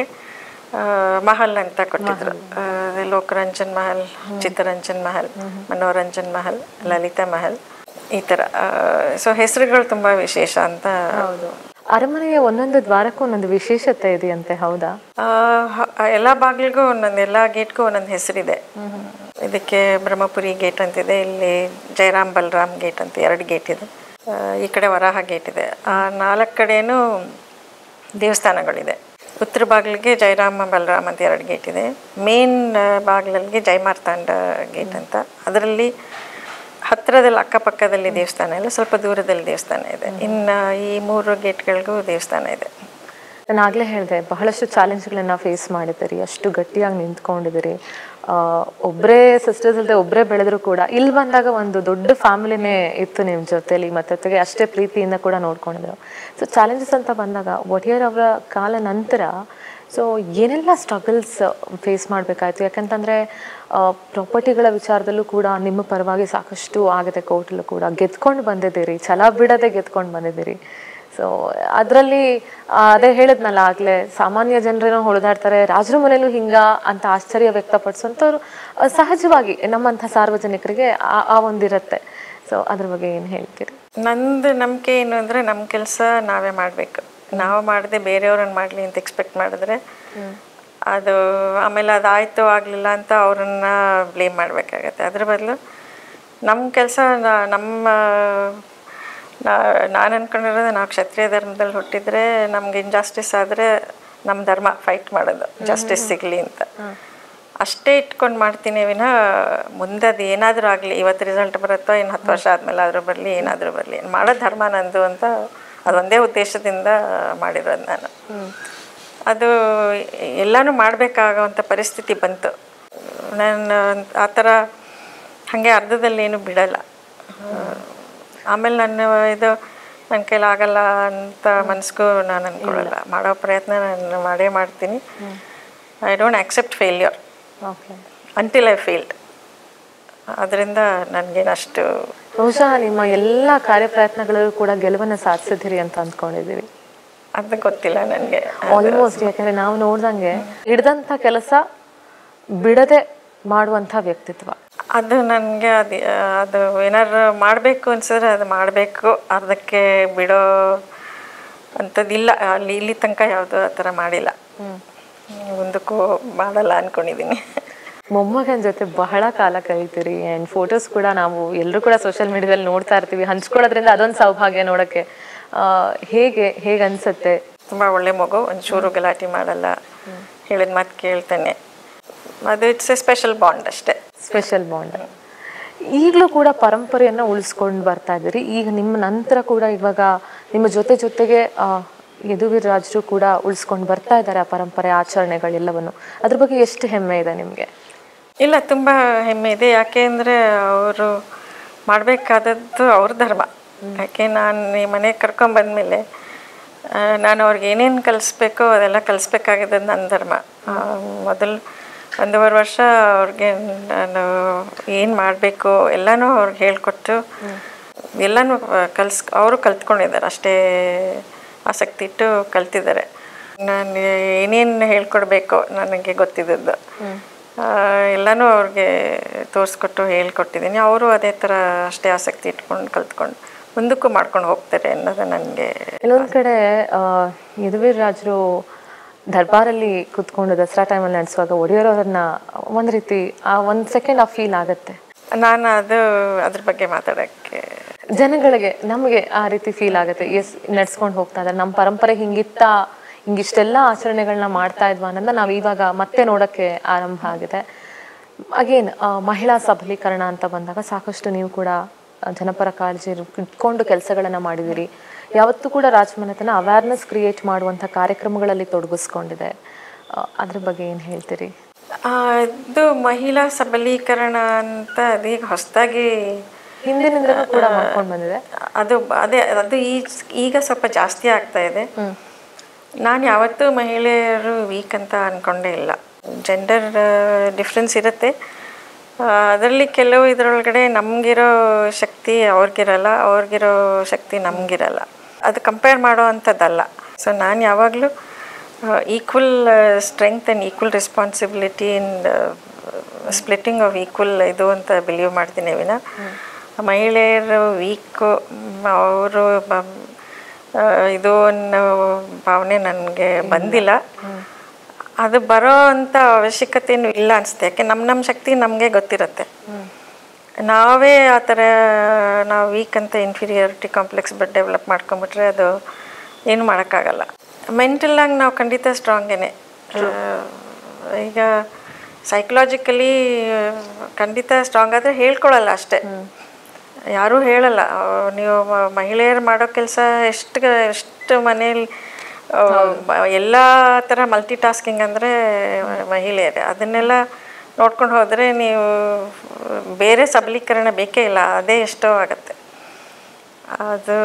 ಮಹಲ್ ಅಂತ ಕೊಟ್ಟಿದ್ರು ಆ, ಅದೇ ಲೋಕರಂಜನ್ ಮಹಲ್ ಚಿತ್ತರಂಜನ್ ಮಹಲ್ ಮನೋರಂಜನ್ ಮಹಲ್ ಲಲಿತಾ ಮಹಲ್ ಈ ಥರ ಸೊ ಹೆಸರುಗಳು ತುಂಬ ವಿಶೇಷ ಅಂತ ಹೌದು ಅರಮನೆಯ ಒಂದೊಂದು ದ್ವಾರಕ್ಕೂ ಒಂದೊಂದು ವಿಶೇಷತೆ ಇದೆಯಂತೆ ಹೌದಾ ಆ, ಹ- ಎಲ್ಲ ಬಾಗಿಲಿಗೂ ಒಂದೊಂದು ಎಲ್ಲ ಗೇಟ್ಗೂ ಒಂದೊಂದು ಹೆಸರಿದೆ ಇದಕ್ಕೆ ಬ್ರಹ್ಮಪುರಿ ಗೇಟ್ ಅಂತಿದೆ ಇಲ್ಲಿ ಜಯರಾಮ್ ಬಲರಾಮ್ ಗೇಟ್ ಅಂತ ಎರಡು ಗೇಟ್ ಇದೆ ಆ, ಈ ಕಡೆ ವರಾಹ ಗೇಟ್ ಇದೆ ಆ ನಾಲ್ಕು ಕಡೆನೂ ದೇವಸ್ಥಾನಗಳಿದೆ ಉತ್ತರ ಬಾಗಿಲಿಗೆ ಜಯರಾಮ ಬಲರಾಮ್ ಅಂತ ಎರಡು ಗೇಟ್ ಇದೆ ಮೇನ್ ಬಾಗಿಲಲ್ಲಿ ಜಯಮಾರ್ತಾಂಡ ಗೇಟ್ ಅಂತ ಅದರಲ್ಲಿ ಹತ್ತಿರದಲ್ಲಿ ಅಕ್ಕಪಕ್ಕದಲ್ಲಿ ದೇವಸ್ಥಾನ ಇಲ್ಲ ಸ್ವಲ್ಪ ದೂರದಲ್ಲಿ ದೇವಸ್ಥಾನ ಇದೆ ಇನ್ನು ಈ ಮೂರು ಗೇಟ್ಗಳಿಗೂ ದೇವಸ್ಥಾನ ಇದೆ ನಾನು ಆಗಲೇ ಹೇಳಿದೆ ಬಹಳಷ್ಟು ಚಾಲೆಂಜ್ಗಳನ್ನ ಫೇಸ್ ಮಾಡಿದ್ದೀರಿ ಅಷ್ಟು ಗಟ್ಟಿಯಾಗಿ ನಿಂತ್ಕೊಂಡಿದ್ದೀರಿ ಆ, ಒಬ್ರೇ ಸಿಸ್ಟರ್ಸ್ ಅಲ್ಲದೆ ಒಬ್ಬರೇ ಬೆಳೆದ್ರು ಕೂಡ ಇಲ್ಲಿ ಬಂದಾಗ ಒಂದು ದೊಡ್ಡ ಫ್ಯಾಮಿಲಿನೇ ಇತ್ತು ನಿಮ್ಮ ಜೊತೆಲಿ ಮತ್ತೆ ಜೊತೆಗೆ ಅಷ್ಟೇ ಪ್ರೀತಿಯಿಂದ ಕೂಡ ನೋಡ್ಕೊಂಡಿದ್ರು ಸೊ ಚಾಲೆಂಜಸ್ ಅಂತ ಬಂದಾಗ ಒಡೆಯರ್ ಅವರ ಕಾಲ ನಂತರ ಸೊ ಏನೆಲ್ಲ ಸ್ಟ್ರಗಲ್ಸ್ ಫೇಸ್ ಮಾಡಬೇಕಾಯ್ತು ಯಾಕಂತಂದರೆ ಪ್ರಾಪರ್ಟಿಗಳ ವಿಚಾರದಲ್ಲೂ ಕೂಡ ನಿಮ್ಮ ಪರವಾಗಿ ಸಾಕಷ್ಟು ಆಗಿದೆ ಕೋರ್ಟಲ್ಲೂ ಕೂಡ ಗೆದ್ಕೊಂಡು ಬಂದಿದ್ದೀರಿ ಛಲ ಬಿಡದೆ ಗೆದ್ಕೊಂಡು ಬಂದಿದ್ದೀರಿ ಸೊ ಅದರಲ್ಲಿ ಅದೇ ಹೇಳಿದ್ನಲ್ಲ ಆಗಲೇ ಸಾಮಾನ್ಯ ಜನರೇನೋ ಹೊಡೆದಾಡ್ತಾರೆ ರಾಜರ ಮನೇಲೂ ಹಿಂಗ ಅಂತ ಆಶ್ಚರ್ಯ ವ್ಯಕ್ತಪಡಿಸುವಂಥವ್ರು ಆ, ಸಹಜವಾಗಿ ನಮ್ಮಂಥ ಸಾರ್ವಜನಿಕರಿಗೆ ಆ ಆ ಒಂದಿರುತ್ತೆ ಸೊ ಅದ್ರ ಬಗ್ಗೆ ಏನು ಹೇಳ್ತೀರಿ ನಂದು ನಂಬಿಕೆ ಏನು ಅಂದರೆ ನಮ್ಮ ಕೆಲಸ ನಾವೇ ಮಾಡಬೇಕು ನಾವು ಮಾಡದೆ ಬೇರೆಯವ್ರನ್ನ ಮಾಡಲಿ ಅಂತ ಎಕ್ಸ್ಪೆಕ್ಟ್ ಮಾಡಿದ್ರೆ ಅದು ಆಮೇಲೆ ಅದಾಯಿತು ಆಗಲಿಲ್ಲ ಅಂತ ಅವ್ರನ್ನ ಬ್ಲೇಮ್ ಮಾಡಬೇಕಾಗತ್ತೆ ಅದ್ರ ಬದಲು ನಮ್ಮ ಕೆಲಸ ನಮ್ಮ ನಾನು ಅನ್ಕೊಂಡಿರೋದು ನಾವು ಕ್ಷತ್ರಿಯ ಧರ್ಮದಲ್ಲಿ ಹುಟ್ಟಿದ್ರೆ ನಮ್ಗೆ ಇನ್ಜಾಸ್ಟಿಸ್ ಆದರೆ ನಮ್ಮ ಧರ್ಮ ಫೈಟ್ ಮಾಡೋದು ಜಸ್ಟಿಸ್ ಸಿಗಲಿ ಅಂತ ಅಷ್ಟೇ ಇಟ್ಕೊಂಡು ಮಾಡ್ತೀನಿ ವಿನ ಮುಂದೆ ಅದು ಏನಾದರೂ ಆಗಲಿ ಇವತ್ತು ರಿಸಲ್ಟ್ ಬರುತ್ತೋ ಇನ್ನು ಹತ್ತು ವರ್ಷ ಆದಮೇಲೆ ಆದರೂ ಬರಲಿ ಏನಾದರೂ ಬರಲಿ ಮಾಡೋ ಧರ್ಮ ನಂದು ಅಂತ ಅದೊಂದೇ ಉದ್ದೇಶದಿಂದ ಮಾಡಿರೋದು ನಾನು ಅದು ಎಲ್ಲನೂ ಮಾಡಬೇಕಾಗುವಂಥ ಪರಿಸ್ಥಿತಿ ಬಂತು ನಾನು ಆ ಥರ ಹಾಗೆ ಅರ್ಧದಲ್ಲಿ ಏನು ಬಿಡಲ್ಲ ಆಮೇಲೆ ನಾನು ಇದು ನನ್ನ ಕೈಲಿ ಆಗಲ್ಲ ಅಂತ ಮನಸ್ಗೂ ನಾನು ಅಂದ್ಕೊಳ್ಳಲ್ಲ ಮಾಡೋ ಪ್ರಯತ್ನ ನಾನು ಮಾಡೇ ಮಾಡ್ತೀನಿ I don't accept failure okay until I failed ಅದರಿಂದ ನನಗೇನು ಅಷ್ಟು ಬಹುಶಃ ನಿಮ್ಮ ಎಲ್ಲ ಕಾರ್ಯಪ್ರಯತ್ನಗಳಲ್ಲೂ ಕೂಡ ಗೆಲುವನ್ನು ಸಾಧಿಸಿದಿರಿ ಅಂತ ಅಂದ್ಕೊಂಡಿದ್ದೀವಿ ಅದು ಗೊತ್ತಿಲ್ಲ ನನಗೆ ಆಲ್ಮೋಸ್ಟ್ ಯಾಕಂದ್ರೆ ನಾವು ನೋಡ್ದಂಗೆ ಹಿಡ್ದಂಥ ಕೆಲಸ ಬಿಡದೆ ಮಾಡುವಂಥ ವ್ಯಕ್ತಿತ್ವ ಅದು ನನಗೆ ಅದು ಅದು ಏನಾದ್ರು ಮಾಡಬೇಕು ಅನ್ಸಿದ್ರೆ ಅದು ಮಾಡಬೇಕು ಅರ್ಧಕ್ಕೆ ಬಿಡೋ ಅಂಥದ್ದಿಲ್ಲ ಅಲ್ಲಿ ಇಲ್ಲಿ ತನಕ ಯಾವುದು ಆ ಥರ ಮಾಡಿಲ್ಲ ಮುಂದಕ್ಕೂ ಮಾಡಲ್ಲ ಅಂದ್ಕೊಂಡಿದ್ದೀನಿ ಮೊಮ್ಮಗನ ಜೊತೆ ಬಹಳ ಕಾಲ ಕಳೀತೀರಿ ಆ್ಯಂಡ್ ಫೋಟೋಸ್ ಕೂಡ ನಾವು ಎಲ್ಲರೂ ಕೂಡ ಸೋಷಿಯಲ್ ಮೀಡಿಯಾದಲ್ಲಿ ನೋಡ್ತಾ ಇರ್ತೀವಿ ಹಂಚ್ಕೊಳ್ಳೋದ್ರಿಂದ ಅದೊಂದು ಸೌಭಾಗ್ಯ ನೋಡೋಕ್ಕೆ ಆ, ಹೇಗೆ ಹೇಗೆ ಅನ್ಸುತ್ತೆ ತುಂಬ ಒಳ್ಳೆ ಮಗು ಒಂಚೂರು ಗಲಾಟೆ ಮಾಡಲ್ಲ ಹೇಳಿದ ಮಾತು ಕೇಳ್ತಾನೆ ಅದು ಇಟ್ಸ್ ಎ ಸ್ಪೆಷಲ್ ಬಾಂಡ್ ಅಷ್ಟೇ ಸ್ಪೆಷಲ್ ಬಾಂಡ್ ಈಗಲೂ ಕೂಡ ಪರಂಪರೆಯನ್ನು ಉಳಿಸ್ಕೊಂಡು ಬರ್ತಾ ಇದ್ದೀರಿ ಈಗ ನಿಮ್ಮ ನಂತರ ಕೂಡ ಇವಾಗ ನಿಮ್ಮ ಜೊತೆ ಜೊತೆಗೆ ಆ, ಯದುವೀರ್ ರಾಜರು ಕೂಡ ಉಳಿಸ್ಕೊಂಡು ಬರ್ತಾ ಇದ್ದಾರೆ ಆ ಪರಂಪರೆ ಆಚರಣೆಗಳೆಲ್ಲವನ್ನು ಅದ್ರ ಬಗ್ಗೆ ಎಷ್ಟು ಹೆಮ್ಮೆ ಇದೆ ನಿಮಗೆ ಇಲ್ಲ ತುಂಬ ಹೆಮ್ಮೆ ಇದೆ ಯಾಕೆ ಅಂದರೆ ಅವರು ಮಾಡಬೇಕಾದದ್ದು ಅವ್ರ ಧರ್ಮ ಯಾಕೆ ನಾನು ಈ ಮನೆಗೆ ಕರ್ಕೊಂಬಂದ್ಮೇಲೆ ಆ, ನಾನು ಅವ್ರಿಗೆ ಏನೇನು ಕಲಿಸ್ಬೇಕೋ ಅದೆಲ್ಲ ಕಲಿಸ್ಬೇಕಾಗಿದೆ ನನ್ನ ಧರ್ಮ ಮೊದಲು ಒಂದೂವರೆ ವರ್ಷ ಅವ್ರಿಗೆ ನಾನು ಏನು ಮಾಡಬೇಕು ಎಲ್ಲನೂ ಅವ್ರಿಗೆ ಹೇಳ್ಕೊಟ್ಟು ಎಲ್ಲನೂ ಕಲ್ಸ್ ಅವರು ಕಲ್ತ್ಕೊಂಡಿದ್ದಾರೆ ಅಷ್ಟೇ ಆಸಕ್ತಿ ಇಟ್ಟು ಕಲ್ತಿದ್ದಾರೆ ನಾನು ಏನೇನು ಹೇಳ್ಕೊಡ್ಬೇಕೋ ನನಗೆ ಗೊತ್ತಿದ್ದದ್ದು ಆ, ಎಲ್ಲನೂ ಅವ್ರಿಗೆ ತೋರಿಸ್ಕೊಟ್ಟು ಹೇಳ್ಕೊಟ್ಟಿದ್ದೀನಿ ಅವರು ಅದೇ ಥರ ಅಷ್ಟೇ ಆಸಕ್ತಿ ಇಟ್ಕೊಂಡು ಕಲ್ತ್ಕೊಂಡು ಮುಂದಕ್ಕೂ ಮಾಡ್ಕೊಂಡು ಹೋಗ್ತಾರೆ ಅನ್ನೋದು ನನಗೆ ಕೆಲವೊಂದು ಕಡೆ ಆ, ಯದುವೀರ್ ರಾಜರು ದರ್ಬಾರಲ್ಲಿ ಕುತ್ಕೊಂಡು ದಸರಾ ಟೈಮಲ್ಲಿ ನಡೆಸುವಾಗ ಒಡೆಯರವರನ್ನ ಒಂದು ರೀತಿ ಆ ಒಂದು ಸೆಕೆಂಡ್ ಆ ಫೀಲ್ ಆಗುತ್ತೆ ನಾನು ಅದು ಅದ್ರ ಬಗ್ಗೆ ಮಾತಾಡೋಕ್ಕೆ ಜನಗಳಿಗೆ ನಮಗೆ ಆ ರೀತಿ ಫೀಲ್ ಆಗುತ್ತೆ ಎಸ್ ನಡ್ಸ್ಕೊಂಡು ಹೋಗ್ತಾ ಇದ್ದಾರೆ ನಮ್ಮ ಪರಂಪರೆ ಹಿಂಗಿತ್ತಾ ಹಿಂಗಿಷ್ಟೆಲ್ಲ ಆಚರಣೆಗಳನ್ನ ಮಾಡ್ತಾ ಇದ್ವಾ ಅನ್ನೋದನ್ನ ನಾವು ಇವಾಗ ಮತ್ತೆ ನೋಡೋಕ್ಕೆ ಆರಂಭ ಆಗಿದೆ ಅಗೇನ್ ಮಹಿಳಾ ಸಬಲೀಕರಣ ಅಂತ ಬಂದಾಗ ಸಾಕಷ್ಟು ನೀವು ಕೂಡ ಆ, ಜನಪರ ಕಾಳಜಿ ಇಟ್ಕೊಂಡು ಕೆಲಸಗಳನ್ನ ಮಾಡಿದಿರಿ ಯಾವತ್ತೂ ಕೂಡ ರಾಜಮನೆತನ ಅವೇರ್ನೆಸ್ ಕ್ರಿಯೇಟ್ ಮಾಡುವಂಥ ಕಾರ್ಯಕ್ರಮಗಳಲ್ಲಿ ತೊಡಗಿಸ್ಕೊಂಡಿದೆ ಆ, ಅದ್ರ ಬಗ್ಗೆ ಏನು ಹೇಳ್ತೀರಿ ಆ, ಇದು ಮಹಿಳಾ ಸಬಲೀಕರಣ ಅಂತ ಅದೀಗ ಹೊಸದಾಗಿ ಹಿಂದಿನಿಂದಲೂ ಕೂಡ ಮಾಡ್ಕೊಂಡು ಬಂದಿದೆ ಅದು ಅದೇ ಅದು ಈಗ ಈಗ ಸ್ವಲ್ಪ ಜಾಸ್ತಿ ಆಗ್ತಾ ಇದೆ ನಾನು ಯಾವತ್ತೂ ಮಹಿಳೆಯರು ವೀಕ್ ಅಂತ ಅಂದ್ಕೊಂಡೇ ಇಲ್ಲ ಜೆಂಡರ್ ಡಿಫ್ರೆನ್ಸ್ ಇರುತ್ತೆ ಅದರಲ್ಲಿ ಕೆಲವು ಇದರೊಳಗಡೆ ನಮಗಿರೋ ಶಕ್ತಿ ಅವ್ರಿಗಿರಲ್ಲ ಅವ್ರಿಗಿರೋ ಶಕ್ತಿ ನಮಗಿರಲ್ಲ ಅದು ಕಂಪೇರ್ ಮಾಡೋ ಅಂಥದ್ದಲ್ಲ ಸೊ ನಾನು ಯಾವಾಗಲೂ equal strength and equal responsibility in splitting of equal ಇದು ಅಂತ ಬಿಲೀವ್ ಮಾಡ್ತೀನಿ ವಿನ ಮಹಿಳೆಯರು ವೀಕು ಅವರು ಇದು ಅನ್ನೋ ಭಾವನೆ ನನಗೆ ಬಂದಿಲ್ಲ ಅದು ಬರೋ ಅಂಥ ಅವಶ್ಯಕತೆನೂ ಇಲ್ಲ ಅನಿಸುತ್ತೆ ಯಾಕೆ ನಮ್ಮ ನಮ್ಮ ಶಕ್ತಿ ನಮಗೆ ಗೊತ್ತಿರುತ್ತೆ ನಾವೇ ಆ ಥರ ನಾವು ವೀಕ್ ಅಂತ ಇನ್ಫೀರಿಯಾರಿಟಿ ಕಾಂಪ್ಲೆಕ್ಸ್ ಬಟ್ ಡೆವಲಪ್ ಮಾಡ್ಕೊಂಬಿಟ್ರೆ ಅದು ಏನು ಮಾಡೋಕ್ಕಾಗಲ್ಲ ಮೆಂಟಲಾಗಿ ನಾವು ಖಂಡಿತ ಸ್ಟ್ರಾಂಗೇನೆ ಈಗ ಸೈಕಲಾಜಿಕಲಿ ಖಂಡಿತ ಸ್ಟ್ರಾಂಗ್ ಆದರೆ ಹೇಳ್ಕೊಳಲ್ಲ ಅಷ್ಟೇ ಯಾರೂ ಹೇಳಲ್ಲ ಅಹ್, ನೀವು ಮ- ಮಹಿಳೆಯರು ಮಾಡೋ ಕೆಲಸ ಎಷ್ಟು ಎಷ್ಟು ಮನೇಲಿ ಎಲ್ಲ ಥರ ಮಲ್ಟಿ ಟಾಸ್ಕಿಂಗ್ ಅಂದರೆ ಮಹಿಳೆಯರೇ ಅದನ್ನೆಲ್ಲ ನೋಡ್ಕೊಂಡು ಹೋದರೆ ನೀವು ಬೇರೆ ಸಬಲೀಕರಣ ಬೇಕೇ ಇಲ್ಲ ಅದೇ ಎಷ್ಟೋ ಆಗತ್ತೆ ಅದು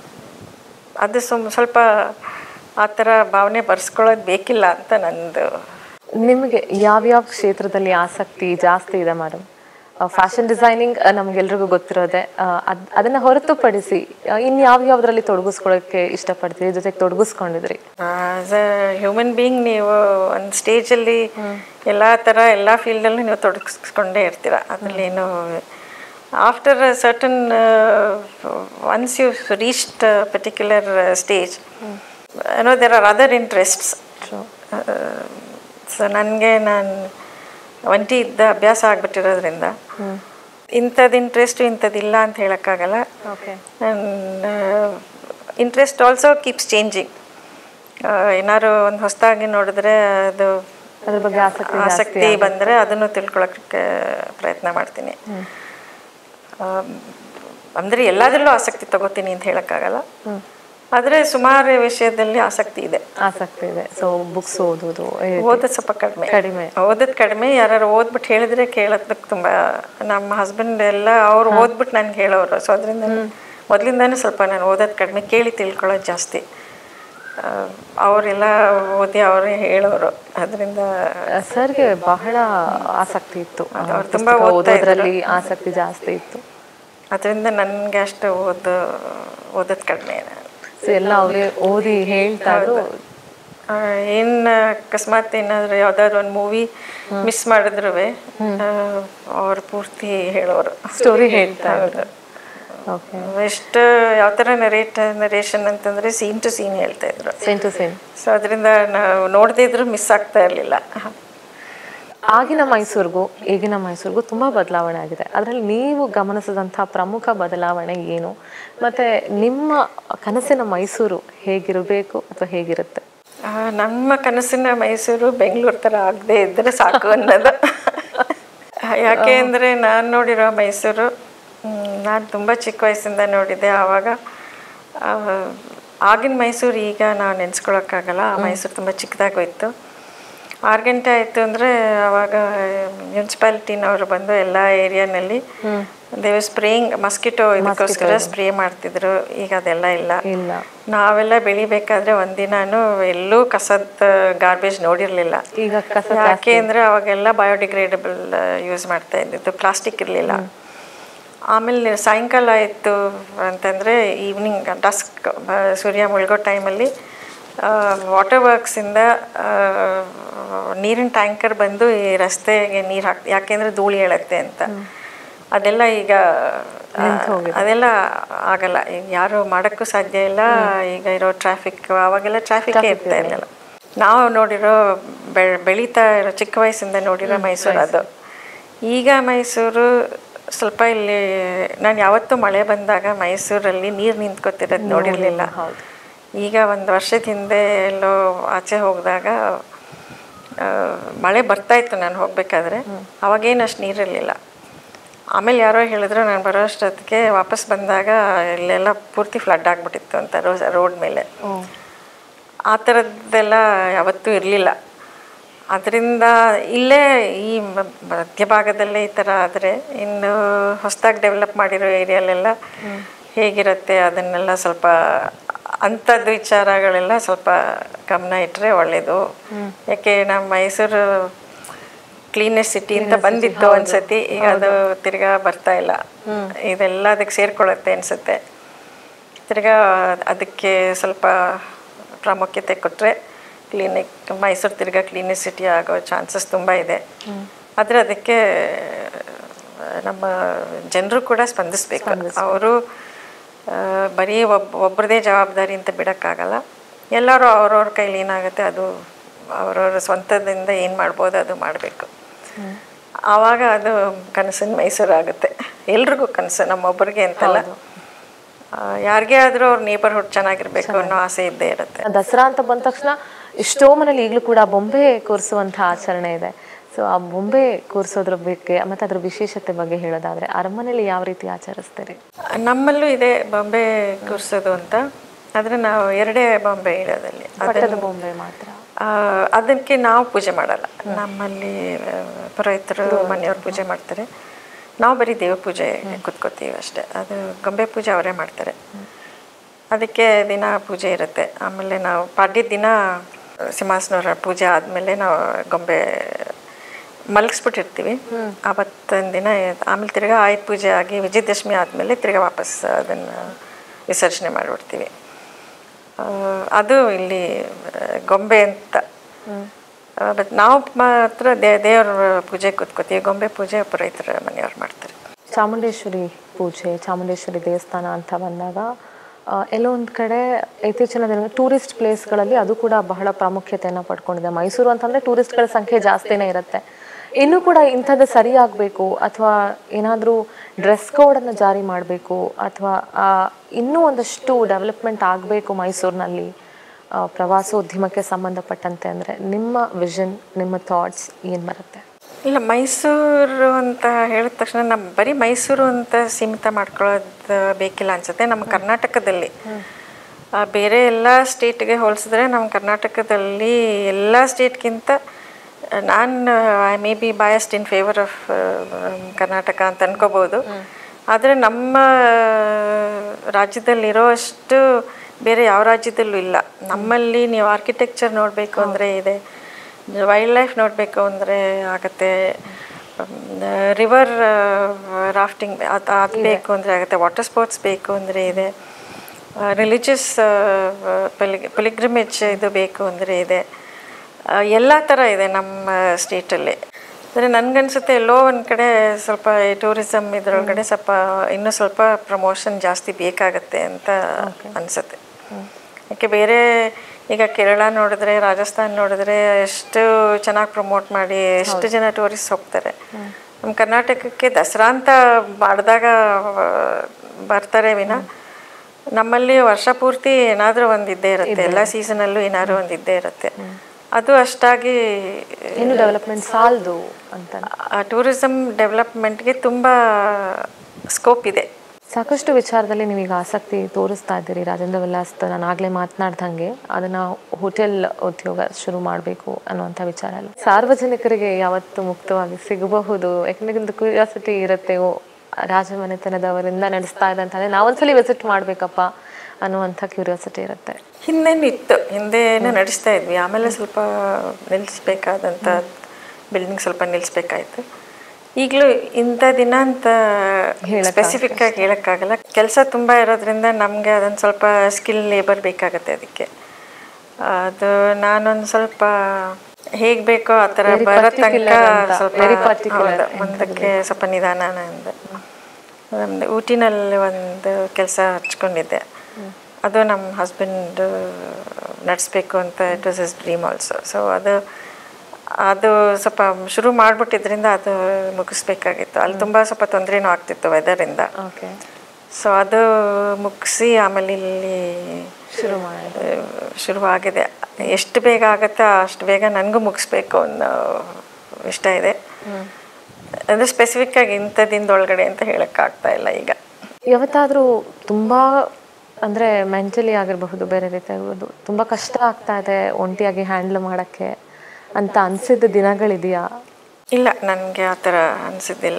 ಅದು ಸುಮ್ ಸ್ವಲ್ಪ ಆ ಥರ ಭಾವನೆ ಬರ್ಸ್ಕೊಳ್ಳೋದು ಬೇಕಿಲ್ಲ ಅಂತ ನಂದು ನಿಮಗೆ ಯಾವ್ಯಾವ ಕ್ಷೇತ್ರದಲ್ಲಿ ಆಸಕ್ತಿ ಜಾಸ್ತಿ ಇದೆ ಮೇಡಮ್ ಫ್ಯಾಷನ್ ಡಿಸೈನಿಂಗ್ ನಮ್ಗೆಲ್ರಿಗೂ ಗೊತ್ತಿರೋದೆ ಆ, ಅದ್ ಅದನ್ನ ಹೊರತುಪಡಿಸಿ ಇನ್ನು ಯಾವ ಯಾವ್ದ್ರಲ್ಲಿ ತೊಡಗಿಸ್ಕೊಳ್ಳೋಕೆ ಇಷ್ಟಪಡ್ತೀರಿ ಜೊತೆಗೆ ತೊಡಗಿಸ್ಕೊಂಡಿದ್ರಿ ಆಸ್ ಅ ಹ್ಯೂಮನ್ ಬೀಯಿಂಗ್ ನೀವು ಒಂದು ಸ್ಟೇಜಲ್ಲಿ ಎಲ್ಲ ಥರ ಎಲ್ಲ ಫೀಲ್ಡಲ್ಲೂ ನೀವು ತೊಡಗಿಸ್ಕೊಂಡೇ ಇರ್ತೀರ ಅದರಲ್ಲೇನು after certain once you reached particular stage ಏನೋ there are other interests so ನನಗೆ ನಾನು ಒಂಟಿ ಇದ್ದ ಅಭ್ಯಾಸ ಆಗ್ಬಿಟ್ಟಿರೋದ್ರಿಂದ ಇಂಥದ್ದು ಇಂಟ್ರೆಸ್ಟು ಇಂಥದ್ದಿಲ್ಲ ಅಂತ ಹೇಳೋಕ್ಕಾಗಲ್ಲ okay interest also keeps changing ಏನಾದ್ರು ಒಂದು ಹೊಸದಾಗಿ ನೋಡಿದ್ರೆ ಅದು ಅದ್ರ ಬಗ್ಗೆ ಆಸಕ್ತಿ ಆಸಕ್ತಿ ಬಂದರೆ ಅದನ್ನು ತಿಳ್ಕೊಳಕ್ಕೆ ಪ್ರಯತ್ನ ಮಾಡ್ತೀನಿ ಆಮ್, ಅಂದ್ರೆ ಎಲ್ಲದರಲ್ಲೂ ಆಸಕ್ತಿ ತಗೋತೀನಿ ಅಂತ ಹೇಳೋಕ್ಕಾಗಲ್ಲ ಆದರೆ ಸುಮಾರು ವಿಷಯದಲ್ಲಿ ಆಸಕ್ತಿ ಇದೆ ಆಸಕ್ತಿ ಇದೆ ಸೊ ಬುಕ್ಸ್ ಓದೋದು ಈ ರೀತಿ. ಓದೋದು ಸ್ವಲ್ಪ ಕಡಿಮೆ ಕಡಿಮೆ ಓದೋದು ಕಡಿಮೆ ಯಾರು ಓದ್ಬಿಟ್ಟು ಹೇಳಿದ್ರೆ ಕೇಳೋದಕ್ಕೆ ತುಂಬ ನಮ್ಮ ಹಸ್ಬೆಂಡ್ ಎಲ್ಲ ಅವ್ರು ಓದ್ಬಿಟ್ಟು ನನಗೆ ಹೇಳೋರು ಸೊ ಅದರಿಂದ ಮೊದಲಿಂದನೂ ಸ್ವಲ್ಪ ನಾನು ಓದೋದು ಕಡಿಮೆ ಕೇಳಿ ತಿಳ್ಕೊಳ್ಳೋದು ಜಾಸ್ತಿ ಆ, ಅವರೆಲ್ಲ ಓದಿ ಅವರೇ ಹೇಳೋರು ಅದರಿಂದ ಸರ್ಗೆ ಬಹಳ ಆಸಕ್ತಿ ಇತ್ತು ಅವ್ರು ತುಂಬಾ ಪುಸ್ತಕ ಓದ್ತಾ ಓದೋದ್ರಲ್ಲಿ ಆಸಕ್ತಿ ಜಾಸ್ತಿ ಇತ್ತು ಅದರಿಂದ ನನಗೆ ಅಷ್ಟು ಓದು ಓದೋದು ಕಡಿಮೆ ಸೊ ಎಲ್ಲ ಅವರೇ ಓದಿ ಹೇಳ್ತಾ ಇದ್ರು ಏನು ಅಕಸ್ಮಾತ್ ಏನಾದರೂ ಯಾವುದಾದ್ರು ಒಂದು ಮೂವಿ ಮಿಸ್ ಮಾಡಿದ್ರು ಅವ್ರು ಪೂರ್ತಿ ಹೇಳೋರು ಸ್ಟೋರಿ ಹೇಳ್ತಾ ಇದ್ರು ಓಕೆ ಎಷ್ಟು ಯಾವ ಥರ ನರೇಟ್ ನರೇಷನ್ ಅಂತಂದರೆ ಸೀನ್ ಟು ಸೀನ್ ಹೇಳ್ತಾ ಇದ್ರು ಸೇಮ್ ಟು ಸೇಮ್ ಸೊ ಅದರಿಂದ ನಾವು ನೋಡದೇ ಇದ್ರೂ ಮಿಸ್ ಆಗ್ತಾ ಇರಲಿಲ್ಲ ಆಗಿನ ಮೈಸೂರಿಗೂ ಈಗಿನ ಮೈಸೂರಿಗೂ ತುಂಬಾ ಬದಲಾವಣೆ ಆಗಿದೆ ಅದರಲ್ಲಿ ನೀವು ಗಮನಿಸಿದಂಥ ಪ್ರಮುಖ ಬದಲಾವಣೆ ಏನು ಮತ್ತೆ ನಿಮ್ಮ ಕನಸಿನ ಮೈಸೂರು ಹೇಗಿರಬೇಕು ಅಥವಾ ಹೇಗಿರುತ್ತೆ ಆ, ನಮ್ಮ ಕನಸಿನ ಮೈಸೂರು ಬೆಂಗಳೂರು ಥರ ಆಗದೆ ಇದ್ದರೆ ಸಾಕು ಅನ್ನೋದು ಯಾಕೆ ಅಂದರೆ ನಾನು ನೋಡಿರೋ ಮೈಸೂರು ನಾನು ತುಂಬ ಚಿಕ್ಕ ವಯಸ್ಸಿಂದ ನೋಡಿದ್ದೆ ಆವಾಗ ಆ, ಆಗಿನ ಮೈಸೂರು ಈಗ ನಾವು ನೆನೆಸ್ಕೊಳಕ್ಕಾಗಲ್ಲ ಆ ಮೈಸೂರು ತುಂಬ ಚಿಕ್ಕದಾಗೋಯ್ತು ಆರು ಗಂಟೆ ಆಯಿತು ಅಂದರೆ ಅವಾಗ ಮುನ್ಸಿಪಾಲಿಟಿನವರು ಬಂದು ಎಲ್ಲ ಏರಿಯಾನಲ್ಲಿ ದೇವ್ ಸ್ಪ್ರೇಯಿಂಗ್ ಮಸ್ಕಿಟೋ ಇದಕ್ಕೋಸ್ಕರ ಸ್ಪ್ರೇ ಮಾಡ್ತಿದ್ರು ಈಗ ಅದೆಲ್ಲ ಇಲ್ಲ ಇಲ್ಲ ನಾವೆಲ್ಲ ಬೆಳಿಬೇಕಾದ್ರೆ ಒಂದಿನಾನು ಎಲ್ಲೂ ಕಸದ ಗಾರ್ಬೇಜ್ ನೋಡಿರಲಿಲ್ಲ ಈಗ ಕಸ ಯಾಕೆ ಅಂದರೆ ಅವಾಗೆಲ್ಲ ಬಯೋಡಿಗ್ರೇಡಬಲ್ ಯೂಸ್ ಮಾಡ್ತಾ ಇದ್ದಿದ್ದು ಪ್ಲಾಸ್ಟಿಕ್ ಇರಲಿಲ್ಲ ಆಮೇಲೆ ಸಾಯಂಕಾಲ ಆಯಿತು ಅಂತಂದರೆ ಈವ್ನಿಂಗ್ ಡಸ್ಕ್ ಸೂರ್ಯ ಮುಳುಗೋ ಟೈಮಲ್ಲಿ ವಾಟರ್ ವರ್ಕ್ಸಿಂದ ನೀರಿನ ಟ್ಯಾಂಕರ್ ಬಂದು ಈ ರಸ್ತೆಗೆ ನೀರು ಹಾಕ್ ಯಾಕೆಂದರೆ ಧೂಳಿ ಹೇಳುತ್ತೆ ಅಂತ ಅದೆಲ್ಲ ಈಗ ಆ, ಅದೆಲ್ಲ ಆಗಲ್ಲ ಈಗ ಯಾರು ಮಾಡೋಕ್ಕೂ ಸಾಧ್ಯ ಇಲ್ಲ ಈಗ ಇರೋ ಟ್ರಾಫಿಕ್ ಅವಾಗೆಲ್ಲ ಟ್ರಾಫಿಕ್ಕೇ ಇರ್ತಾ ಇರಲಿಲ್ಲ ನಾವು ನೋಡಿರೋ ಬೆ ಬೆಳೀತಾ ಇರೋ ಚಿಕ್ಕ ವಯಸ್ಸಿಂದ ನೋಡಿರೋ ಮೈಸೂರು ಅದು ಈಗ ಮೈಸೂರು ಸ್ವಲ್ಪ ಇಲ್ಲಿ ನಾನು ಯಾವತ್ತೂ ಮಳೆ ಬಂದಾಗ ಮೈಸೂರಲ್ಲಿ ನೀರು ನಿಂತ್ಕೊತಿರೋದು ನೋಡಿರಲಿಲ್ಲ ಈಗ ಒಂದು ವರ್ಷದ ಹಿಂದೆ ಎಲ್ಲೋ ಆಚೆ ಹೋಗಿದಾಗ ಆ, ಮಳೆ ಬರ್ತಾ ಇತ್ತು ನಾನು ಹೋಗ್ಬೇಕಾದ್ರೆ ಅವಾಗೇನು ಅಷ್ಟು ನೀರಿರಲಿಲ್ಲ ಆಮೇಲೆ ಯಾರೋ ಹೇಳಿದ್ರು ನಾನು ಬರೋ ಅಷ್ಟೊತ್ತಿಗೆ ವಾಪಸ್ ಬಂದಾಗ ಇಲ್ಲೆಲ್ಲ ಪೂರ್ತಿ ಫ್ಲಡ್ ಆಗಿಬಿಟ್ಟಿತ್ತು ಅಂತ ರೋ ರೋಡ್ ಮೇಲೆ ಆ ಥರದ್ದೆಲ್ಲ ಯಾವತ್ತೂ ಇರಲಿಲ್ಲ ಅದರಿಂದ ಇಲ್ಲೇ ಈ ಮ- ಮಧ್ಯಭಾಗದಲ್ಲೇ ಈ ಥರ ಆದರೆ ಇನ್ನು ಹೊಸದಾಗಿ ಡೆವಲಪ್ ಮಾಡಿರೋ ಏರಿಯಲ್ಲೆಲ್ಲ ಹೇಗಿರುತ್ತೆ ಅದನ್ನೆಲ್ಲ ಸ್ವಲ್ಪ ಅಂಥದ್ದು ವಿಚಾರಗಳೆಲ್ಲ ಸ್ವಲ್ಪ ಗಮನ ಇಟ್ಟರೆ ಒಳ್ಳೆಯದು ಯಾಕೆ ನಮ್ಮ ಮೈಸೂರು ಕ್ಲೀನೆಸ್ ಸಿಟಿ ಅಂತ ಬಂದಿತ್ತು ಒಂದ್ಸತಿ ಈಗ ಅದು ತಿರ್ಗಾ ಬರ್ತಾ ಇಲ್ಲ ಇದೆಲ್ಲ ಅದಕ್ಕೆ ಸೇರ್ಕೊಳ್ಳುತ್ತೆ ಅನ್ಸುತ್ತೆ ತಿರ್ಗಾ ಅದಕ್ಕೆ ಸ್ವಲ್ಪ ಪ್ರಾಮುಖ್ಯತೆ ಕೊಟ್ಟರೆ ಕ್ಲೀನಿಕ್ ಮೈಸೂರು ತಿರ್ಗಾ ಕ್ಲೀನೆಸ್ ಸಿಟಿ ಆಗೋ ಚಾನ್ಸಸ್ ತುಂಬ ಇದೆ ಆದರೆ ಅದಕ್ಕೆ ನಮ್ಮ ಜನರು ಕೂಡ ಸ್ಪಂದಿಸ್ಬೇಕು ಅವರು ಬರೀ ಒಬ್ ಒಬ್ಬರದೇ ಜವಾಬ್ದಾರಿ ಅಂತ ಬಿಡೋಕ್ಕಾಗಲ್ಲ ಎಲ್ಲರೂ ಅವ್ರವ್ರ ಕೈಲಿ ಏನಾಗುತ್ತೆ ಅದು ಅವ್ರವ್ರ ಸ್ವಂತದಿಂದ ಏನು ಮಾಡ್ಬೋದು ಅದು ಮಾಡಬೇಕು ಆವಾಗ ಅದು ಕನಸಿನ ಮೈಸೂರು ಆಗುತ್ತೆ ಎಲ್ರಿಗೂ ಕನಸು ನಮ್ಮೊಬ್ಬರಿಗೆ ಅಂತಲ್ಲ ಆ, ಯಾರಿಗೇ ಆದರೂ ಅವ್ರ ನೇಬರ್ಹುಡ್ ಚೆನ್ನಾಗಿರ್ಬೇಕು ಅನ್ನೋ ಆಸೆ ಇದ್ದೇ ಇರುತ್ತೆ ದಸರಾ ಅಂತ ಬಂದ ತಕ್ಷಣ ಎಷ್ಟೋ ಮನೇಲಿ ಈಗಲೂ ಕೂಡ ಬೊಂಬೆ ಕೂರಿಸುವಂಥ ಆಚರಣೆ ಇದೆ ಸೊ ಆ ಬೊಂಬೆ ಕೂರಿಸೋದ್ರ ಬಗ್ಗೆ ಮತ್ತೆ ಅದ್ರ ವಿಶೇಷತೆ ಬಗ್ಗೆ ಹೇಳೋದಾದ್ರೆ ಅರಮನೆಯಲ್ಲಿ ಯಾವ ರೀತಿ ಆಚರಿಸ್ತೀರಿ ನಮ್ಮಲ್ಲೂ ಇದೆ ಬೊಂಬೆ ಕೂರಿಸೋದು ಅಂತ ಆದರೆ ನಾವು ಎರಡೇ ಬೊಂಬೆ ಇಡೋದಲ್ಲಿ ಪಟ್ಟದ ಬೊಂಬೆ ಮಾತ್ರ ಆ, ಅದಕ್ಕೆ ನಾವು ಪೂಜೆ ಮಾಡಲ್ಲ ನಮ್ಮಲ್ಲಿ ಆ, ಪುರೋಹಿತರು ಮನೆಯವ್ರು ಪೂಜೆ ಮಾಡ್ತಾರೆ ನಾವು ಬರೀ ದೇವ ಪೂಜೆ ಕುತ್ಕೋತೀವಿ ಅಷ್ಟೇ ಅದು ಗೊಂಬೆ ಪೂಜೆ ಅವರೇ ಮಾಡ್ತಾರೆ ಅದಕ್ಕೆ ದಿನ ಪೂಜೆ ಇರುತ್ತೆ ಆಮೇಲೆ ನಾವು ಪಾಡ್ಯದ ದಿನ ಸಿಂಹಾಸನವರ ಪೂಜೆ ಆದಮೇಲೆ ನಾವು ಗೊಂಬೆ ಮಲಗಿಸ್ಬಿಟ್ಟಿರ್ತೀವಿ ಆವತ್ತಿನ ದಿನ ಆಮೇಲೆ ತಿರ್ಗಾ ಆಯುಧ ಪೂಜೆ ಆಗಿ ವಿಜಯದಶಮಿ ಆದಮೇಲೆ ತಿರ್ಗಾ ವಾಪಸ್ ಅದನ್ನು ವಿಸರ್ಜನೆ ಮಾಡಿಬಿಡ್ತೀವಿ ಆ, ಅದು ಇಲ್ಲಿ ಆ, ಗೊಂಬೆ ಅಂತ ಬಟ್ ನಾವು ಮಾತ್ರ ದೇ ದೇವ್ರ ಪೂಜೆ ಕೂತ್ಕೋತೀವಿ ಗೊಂಬೆ ಪೂಜೆ ಪುರೋಹಿತರ ಮನೆಯವ್ರು ಮಾಡ್ತಾರೆ ಚಾಮುಂಡೇಶ್ವರಿ ಪೂಜೆ ಚಾಮುಂಡೇಶ್ವರಿ ದೇವಸ್ಥಾನ ಅಂತ ಬಂದಾಗ ಆ, ಎಲ್ಲೋ ಒಂದು ಕಡೆ ಇತ್ತೀಚಿನ ದಿನ ಟೂರಿಸ್ಟ್ ಪ್ಲೇಸ್ಗಳಲ್ಲಿ ಅದು ಕೂಡ ಬಹಳ ಪ್ರಾಮುಖ್ಯತೆಯನ್ನು ಪಡ್ಕೊಂಡಿದೆ ಮೈಸೂರು ಅಂತಂದರೆ ಟೂರಿಸ್ಟ್ಗಳ ಸಂಖ್ಯೆ ಜಾಸ್ತಿನೇ ಇರುತ್ತೆ ಇನ್ನೂ ಕೂಡ ಇಂಥದ್ದು ಸರಿಯಾಗಬೇಕು ಅಥವಾ ಏನಾದರೂ ಡ್ರೆಸ್ ಕೋಡನ್ನು ಜಾರಿ ಮಾಡಬೇಕು ಅಥವಾ ಇನ್ನೂ ಒಂದಷ್ಟು ಡೆವಲಪ್ಮೆಂಟ್ ಆಗಬೇಕು ಮೈಸೂರಿನಲ್ಲಿ ಆ, ಪ್ರವಾಸೋದ್ಯಮಕ್ಕೆ ಸಂಬಂಧಪಟ್ಟಂತೆ ಅಂದರೆ ನಿಮ್ಮ ವಿಷನ್ ನಿಮ್ಮ ಥಾಟ್ಸ್ ಏನು ಬರುತ್ತೆ ಇಲ್ಲ ಮೈಸೂರು ಅಂತ ಹೇಳಿದ ತಕ್ಷಣ ನಮ್ಮ ಬರೀ ಮೈಸೂರು ಅಂತ ಸೀಮಿತ ಮಾಡ್ಕೊಳ್ಳೋದು ಬೇಕಿಲ್ಲ ಅನ್ಸುತ್ತೆ ನಮ್ಮ ಕರ್ನಾಟಕದಲ್ಲಿ ಆ, ಬೇರೆ ಎಲ್ಲ ಸ್ಟೇಟ್ಗೆ ಹೋಲಿಸಿದ್ರೆ ನಮ್ಮ ಕರ್ನಾಟಕದಲ್ಲಿ ಎಲ್ಲ ಸ್ಟೇಟ್ಗಿಂತ ನಾನು I may be biased in favour of Karnataka ಅಂತ ಅನ್ಕೋಬೋದು ಆದರೆ ನಮ್ಮ ರಾಜ್ಯದಲ್ಲಿರೋ ಅಷ್ಟು ಬೇರೆ ಯಾವ ರಾಜ್ಯದಲ್ಲೂ ಇಲ್ಲ ನಮ್ಮಲ್ಲಿ ನೀವು ಆರ್ಕಿಟೆಕ್ಚರ್ ನೋಡಬೇಕು ಅಂದರೆ ಇದೆ ವೈಲ್ಡ್ ಲೈಫ್ ನೋಡಬೇಕು ಅಂದರೆ ಆಗುತ್ತೆ ರಿವರ್ ರಾಫ್ಟಿಂಗ್ ಅದು ಅದು ಬೇಕು ಅಂದರೆ ಆಗುತ್ತೆ ವಾಟರ್ ಸ್ಪೋರ್ಟ್ಸ್ ಬೇಕು ಅಂದರೆ ಇದೆ ರಿಲಿಜಿಯಸ್ ಪೊಲಿಗ್ರಿಮೇಜ್ ಇದು ಬೇಕು ಅಂದರೆ ಇದೆ ಆ, ಎಲ್ಲ ಥರ ಇದೆ ನಮ್ಮ ಸ್ಟೇಟಲ್ಲಿ ಅಂದರೆ ನನಗನ್ಸುತ್ತೆ ಎಲ್ಲೋ ಒಂದು ಕಡೆ ಸ್ವಲ್ಪ ಟೂರಿಸಮ್ ಇದ್ರೊಳಗಡೆ ಸ್ವಲ್ಪ ಇನ್ನೂ ಸ್ವಲ್ಪ ಪ್ರಮೋಷನ್ ಜಾಸ್ತಿ ಬೇಕಾಗತ್ತೆ ಅಂತ ಅನಿಸುತ್ತೆ ಯಾಕೆ ಬೇರೆ ಈಗ ಕೇರಳ ನೋಡಿದ್ರೆ ರಾಜಸ್ಥಾನ್ ನೋಡಿದ್ರೆ ಎಷ್ಟು ಚೆನ್ನಾಗಿ ಪ್ರಮೋಟ್ ಮಾಡಿ ಎಷ್ಟು ಜನ ಟೂರಿಸ್ಟ್ ಹೋಗ್ತಾರೆ ನಮ್ಮ ಕರ್ನಾಟಕಕ್ಕೆ ದಸರಾ ಅಂತ ಮಾಡಿದಾಗ ಬರ್ತಾರೆ ವಿನ ನಮ್ಮಲ್ಲಿ ವರ್ಷ ಪೂರ್ತಿ ಏನಾದರೂ ಒಂದು ಇದ್ದೇ ಇರುತ್ತೆ ಎಲ್ಲ ಸೀಸನಲ್ಲೂ ಏನಾದರೂ ಒಂದು ಇದ್ದೇ ಇರುತ್ತೆ ಅದು ಅಷ್ಟಾಗಿ ಇನ್ನು ಡೆವಲಪ್ಮೆಂಟ್ ಸಾಲದು ಅಂತ ಟೂರಿಸಮ್ ಡೆವಲಪ್ಮೆಂಟ್ಗೆ ತುಂಬ ಸ್ಕೋಪ್ ಇದೆ ಸಾಕಷ್ಟು ವಿಚಾರದಲ್ಲಿ ನೀವೀಗ ಆಸಕ್ತಿ ತೋರಿಸ್ತಾ ಇದ್ದೀರಿ ರಾಜೇಂದ್ರ ವಿಲಾಸ್ ನಾನು ಆಗಲೇ ಮಾತನಾಡ್ದಂಗೆ ಅದನ್ನ ಹೋಟೆಲ್ ಉದ್ಯೋಗ ಶುರು ಮಾಡಬೇಕು ಅನ್ನುವಂಥ ವಿಚಾರ ಅಲ್ಲ ಸಾರ್ವಜನಿಕರಿಗೆ ಯಾವತ್ತು ಮುಕ್ತವಾಗಿ ಸಿಗಬಹುದು ಯಾಕಂದ್ರೆ ಒಂದು ಕ್ಯೂರಿಯಾಸಿಟಿ ಇರುತ್ತೆ ಓ ರಾಜಮನೆತನದವರಿಂದ ನಡೆಸ್ತಾ ಇದೆ ಅಂತಂದ್ರೆ ನಾವೊಂದ್ಸಲಿ ವಿಸಿಟ್ ಮಾಡಬೇಕಪ್ಪ ಅನ್ನುವಂಥ ಕ್ಯೂರಿಯಾಸಿಟಿ ಇರುತ್ತೆ ಹಿಂದೆನೂ ಇತ್ತು ಹಿಂದೆನೂ ನಡೆಸ್ತಾ ಇದ್ವಿ ಆಮೇಲೆ ಸ್ವಲ್ಪ ನಿಲ್ಲಿಸ್ಬೇಕಾದಂಥ ಬಿಲ್ಡಿಂಗ್ ಸ್ವಲ್ಪ ನಿಲ್ಲಿಸ್ಬೇಕಾಯ್ತು ಈಗಲೂ ಇಂಥ ದಿನ ಅಂತ ಸ್ಪೆಸಿಫಿಕ್ ಆಗಿ ಹೇಳೋಕ್ಕಾಗಲ್ಲ ಕೆಲಸ ತುಂಬ ಇರೋದ್ರಿಂದ ನಮಗೆ ಅದೊಂದು ಸ್ವಲ್ಪ ಸ್ಕಿಲ್ ಲೇಬರ್ ಬೇಕಾಗುತ್ತೆ ಅದಕ್ಕೆ ಅದು ನಾನೊಂದು ಸ್ವಲ್ಪ ಹೇಗೆ ಬೇಕೋ ಆ ಥರ ಬರೋ ತನಕ ಸ್ವಲ್ಪ ಹೌದು, ಮುಂದಕ್ಕೆ ಸ್ವಲ್ಪ ನಿಧಾನ ಅಂದೆ ನಮ್ದು ಊಟಿನಲ್ಲಿ ಒಂದು ಕೆಲಸ ಹಚ್ಕೊಂಡಿದ್ದೆ ಅದು ನಮ್ಮ ಹಸ್ಬೆಂಡ್ ನಡೆಸ್ಬೇಕು ಅಂತ it was his dream also so ಅದು ಅದು ಸ್ವಲ್ಪ ಶುರು ಮಾಡಿಬಿಟ್ಟಿದ್ರಿಂದ ಅದು ಮುಗಿಸ್ಬೇಕಾಗಿತ್ತು ಅಲ್ಲಿ ತುಂಬ ಸ್ವಲ್ಪ ತೊಂದರೆನೂ ಆಗ್ತಿತ್ತು ವೆದರಿಂದ ಓಕೆ ಸೊ ಅದು ಮುಗಿಸಿ ಆಮೇಲೆ ಇಲ್ಲಿ ಶುರು ಮಾಡೋದು ಶುರುವಾಗಿದೆ ಎಷ್ಟು ಬೇಗ ಆಗುತ್ತೋ ಅಷ್ಟು ಬೇಗ ನನಗೂ ಮುಗಿಸ್ಬೇಕು ಅನ್ನೋ ಇಷ್ಟ ಇದೆ ಅಂದರೆ ಸ್ಪೆಸಿಫಿಕ್ ಆಗಿ ಇಂಥ ದಿನದೊಳಗಡೆ ಅಂತ ಹೇಳೋಕ್ಕಾಗ್ತಾ ಇಲ್ಲ ಈಗ ಯಾವತ್ತಾದರೂ ತುಂಬ ಅಂದರೆ ಮೆಂಟಲಿ ಆಗಿರಬಹುದು ಬೇರೆ ರೀತಿ ಆಗಿರ್ಬೋದು ತುಂಬ ಕಷ್ಟ ಆಗ್ತಾ ಇದೆ ಒಂಟಿಯಾಗಿ ಹ್ಯಾಂಡಲ್ ಮಾಡೋಕ್ಕೆ ಅಂತ ಅನಿಸಿದ ದಿನಗಳಿದೆಯಾ ಇಲ್ಲ ನನಗೆ ಆ ಥರ ಅನಿಸಿದ್ದಿಲ್ಲ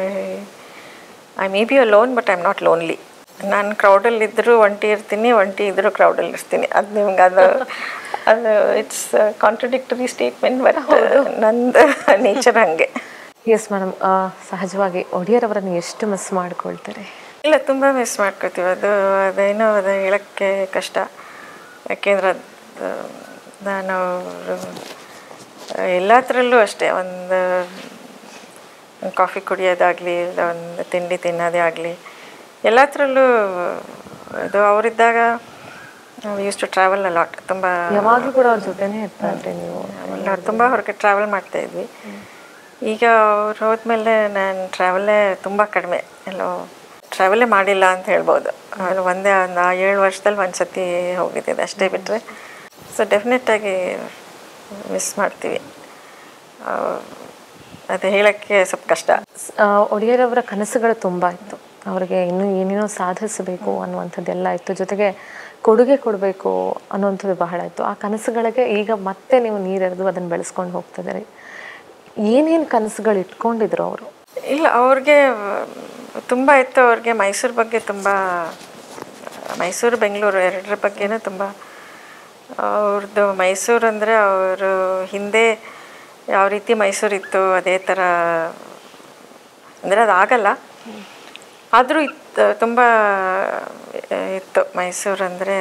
I may be alone but I am not lonely ನಾನು ಕ್ರೌಡಲ್ಲಿ ಇದ್ದರೂ ಒಂಟಿ ಇರ್ತೀನಿ ಒಂಟಿ ಇದ್ದರೂ ಕ್ರೌಡಲ್ಲಿ ಇರ್ತೀನಿ ಅದು ನಿಮ್ಗೆ ಅದು ಅದು ಇಟ್ಸ್ ಕಾಂಟ್ರಡಿಕ್ಟರಿ ಸ್ಟೇಟ್ಮೆಂಟ್ ಬಟ್ ನಂದು ನೇಚರ್ ಹಾಗೆ ಎಸ್ ಮೇಡಮ್ ಸಹಜವಾಗಿ ಒಡೆಯರವರನ್ನು ಎಷ್ಟು ಮಿಸ್ ಮಾಡ್ಕೊಳ್ತಾರೆ ಇಲ್ಲ ತುಂಬ ಮಿಸ್ ಮಾಡ್ಕೋತೀವಿ ಅದು ಅದೇನೋ ಅದು ಹೇಳೋಕ್ಕೆ ಕಷ್ಟ ಯಾಕೆಂದ್ರೆ ಅದು ನಾನು ಎಲ್ಲತ್ರಲ್ಲೂ ಅಷ್ಟೇ ಒಂದು ಕಾಫಿ ಕುಡಿಯೋದಾಗಲಿ ಇಲ್ಲ ಒಂದು ತಿಂಡಿ ತಿನ್ನೋದೇ ಆಗಲಿ ಎಲ್ಲತ್ರಲ್ಲೂ ಇದು ಅವರಿದ್ದಾಗ ನಾವು ಯೂಸ್ ಟು ಟ್ರಾವೆಲ್ ಅಲಾಟ್ ತುಂಬ ಯಾವಾಗಲೂ ಕೂಡ ಅವ್ರ ಜೊತೆನೇ ಇರ್ತಾ ಇದ್ರಿ ನೀವು ಎಲ್ಲ ತುಂಬ ಹೊರಗೆ ಟ್ರಾವೆಲ್ ಮಾಡ್ತಾ ಇದ್ವಿ ಈಗ ಅವ್ರು ಹೋದ್ಮೇಲೆ ನಾನು ಟ್ರಾವೆಲೇ ತುಂಬ ಕಡಿಮೆ ಎಲ್ಲೋ ಟ್ರಾವೆಲೇ ಮಾಡಿಲ್ಲ ಅಂತ ಹೇಳ್ಬೋದು ಅದು ಒಂದೇ ಒಂದು ಆ ಏಳು ವರ್ಷದಲ್ಲಿ ಒಂದು ಸತಿ ಹೋಗಿದ್ದೆ ಅಷ್ಟೇ ಬಿಟ್ಟರೆ ಸೊ ಡೆಫಿನೆಟ್ಟಾಗಿ ಮಿಸ್ ಮಾಡ್ತೀವಿ ಆ, ಅದು ಹೇಳೋಕ್ಕೆ ಸ್ವಲ್ಪ ಕಷ್ಟ ಆ, ಒಡೆಯರವರ ಕನಸುಗಳು ತುಂಬ ಇತ್ತು ಅವರಿಗೆ ಇನ್ನೂ ಏನೇನೋ ಸಾಧಿಸಬೇಕು ಅನ್ನುವಂಥದ್ದೆಲ್ಲ ಇತ್ತು ಜೊತೆಗೆ ಕೊಡುಗೆ ಕೊಡಬೇಕು ಅನ್ನುವಂಥದ್ದು ಬಹಳ ಇತ್ತು ಆ ಕನಸುಗಳಿಗೆ ಈಗ ಮತ್ತೆ ನೀವು ನೀರೆರೆದು ಅದನ್ನು ಬೆಳೆಸ್ಕೊಂಡು ಹೋಗ್ತಿದ್ದೀರಿ ಏನೇನು ಕನಸುಗಳು ಇಟ್ಕೊಂಡಿದ್ರು ಅವರು ಇಲ್ಲ ಅವ್ರಿಗೆ ತುಂಬ ಇತ್ತು ಅವ್ರಿಗೆ ಮೈಸೂರು ಬಗ್ಗೆ ತುಂಬ ಮೈಸೂರು ಬೆಂಗಳೂರು ಎರಡರ ಬಗ್ಗೆನೂ ತುಂಬ ಅವ್ರದ್ದು ಮೈಸೂರು ಅಂದರೆ ಅವರು ಹಿಂದೆ ಯಾವ ರೀತಿ ಮೈಸೂರು ಇತ್ತು ಅದೇ ಥರ ಅಂದರೆ ಅದು ಆಗಲ್ಲ ಆದರೂ ಇತ್ತು ತುಂಬ ಇತ್ತು ಮೈಸೂರು ಅಂದರೆ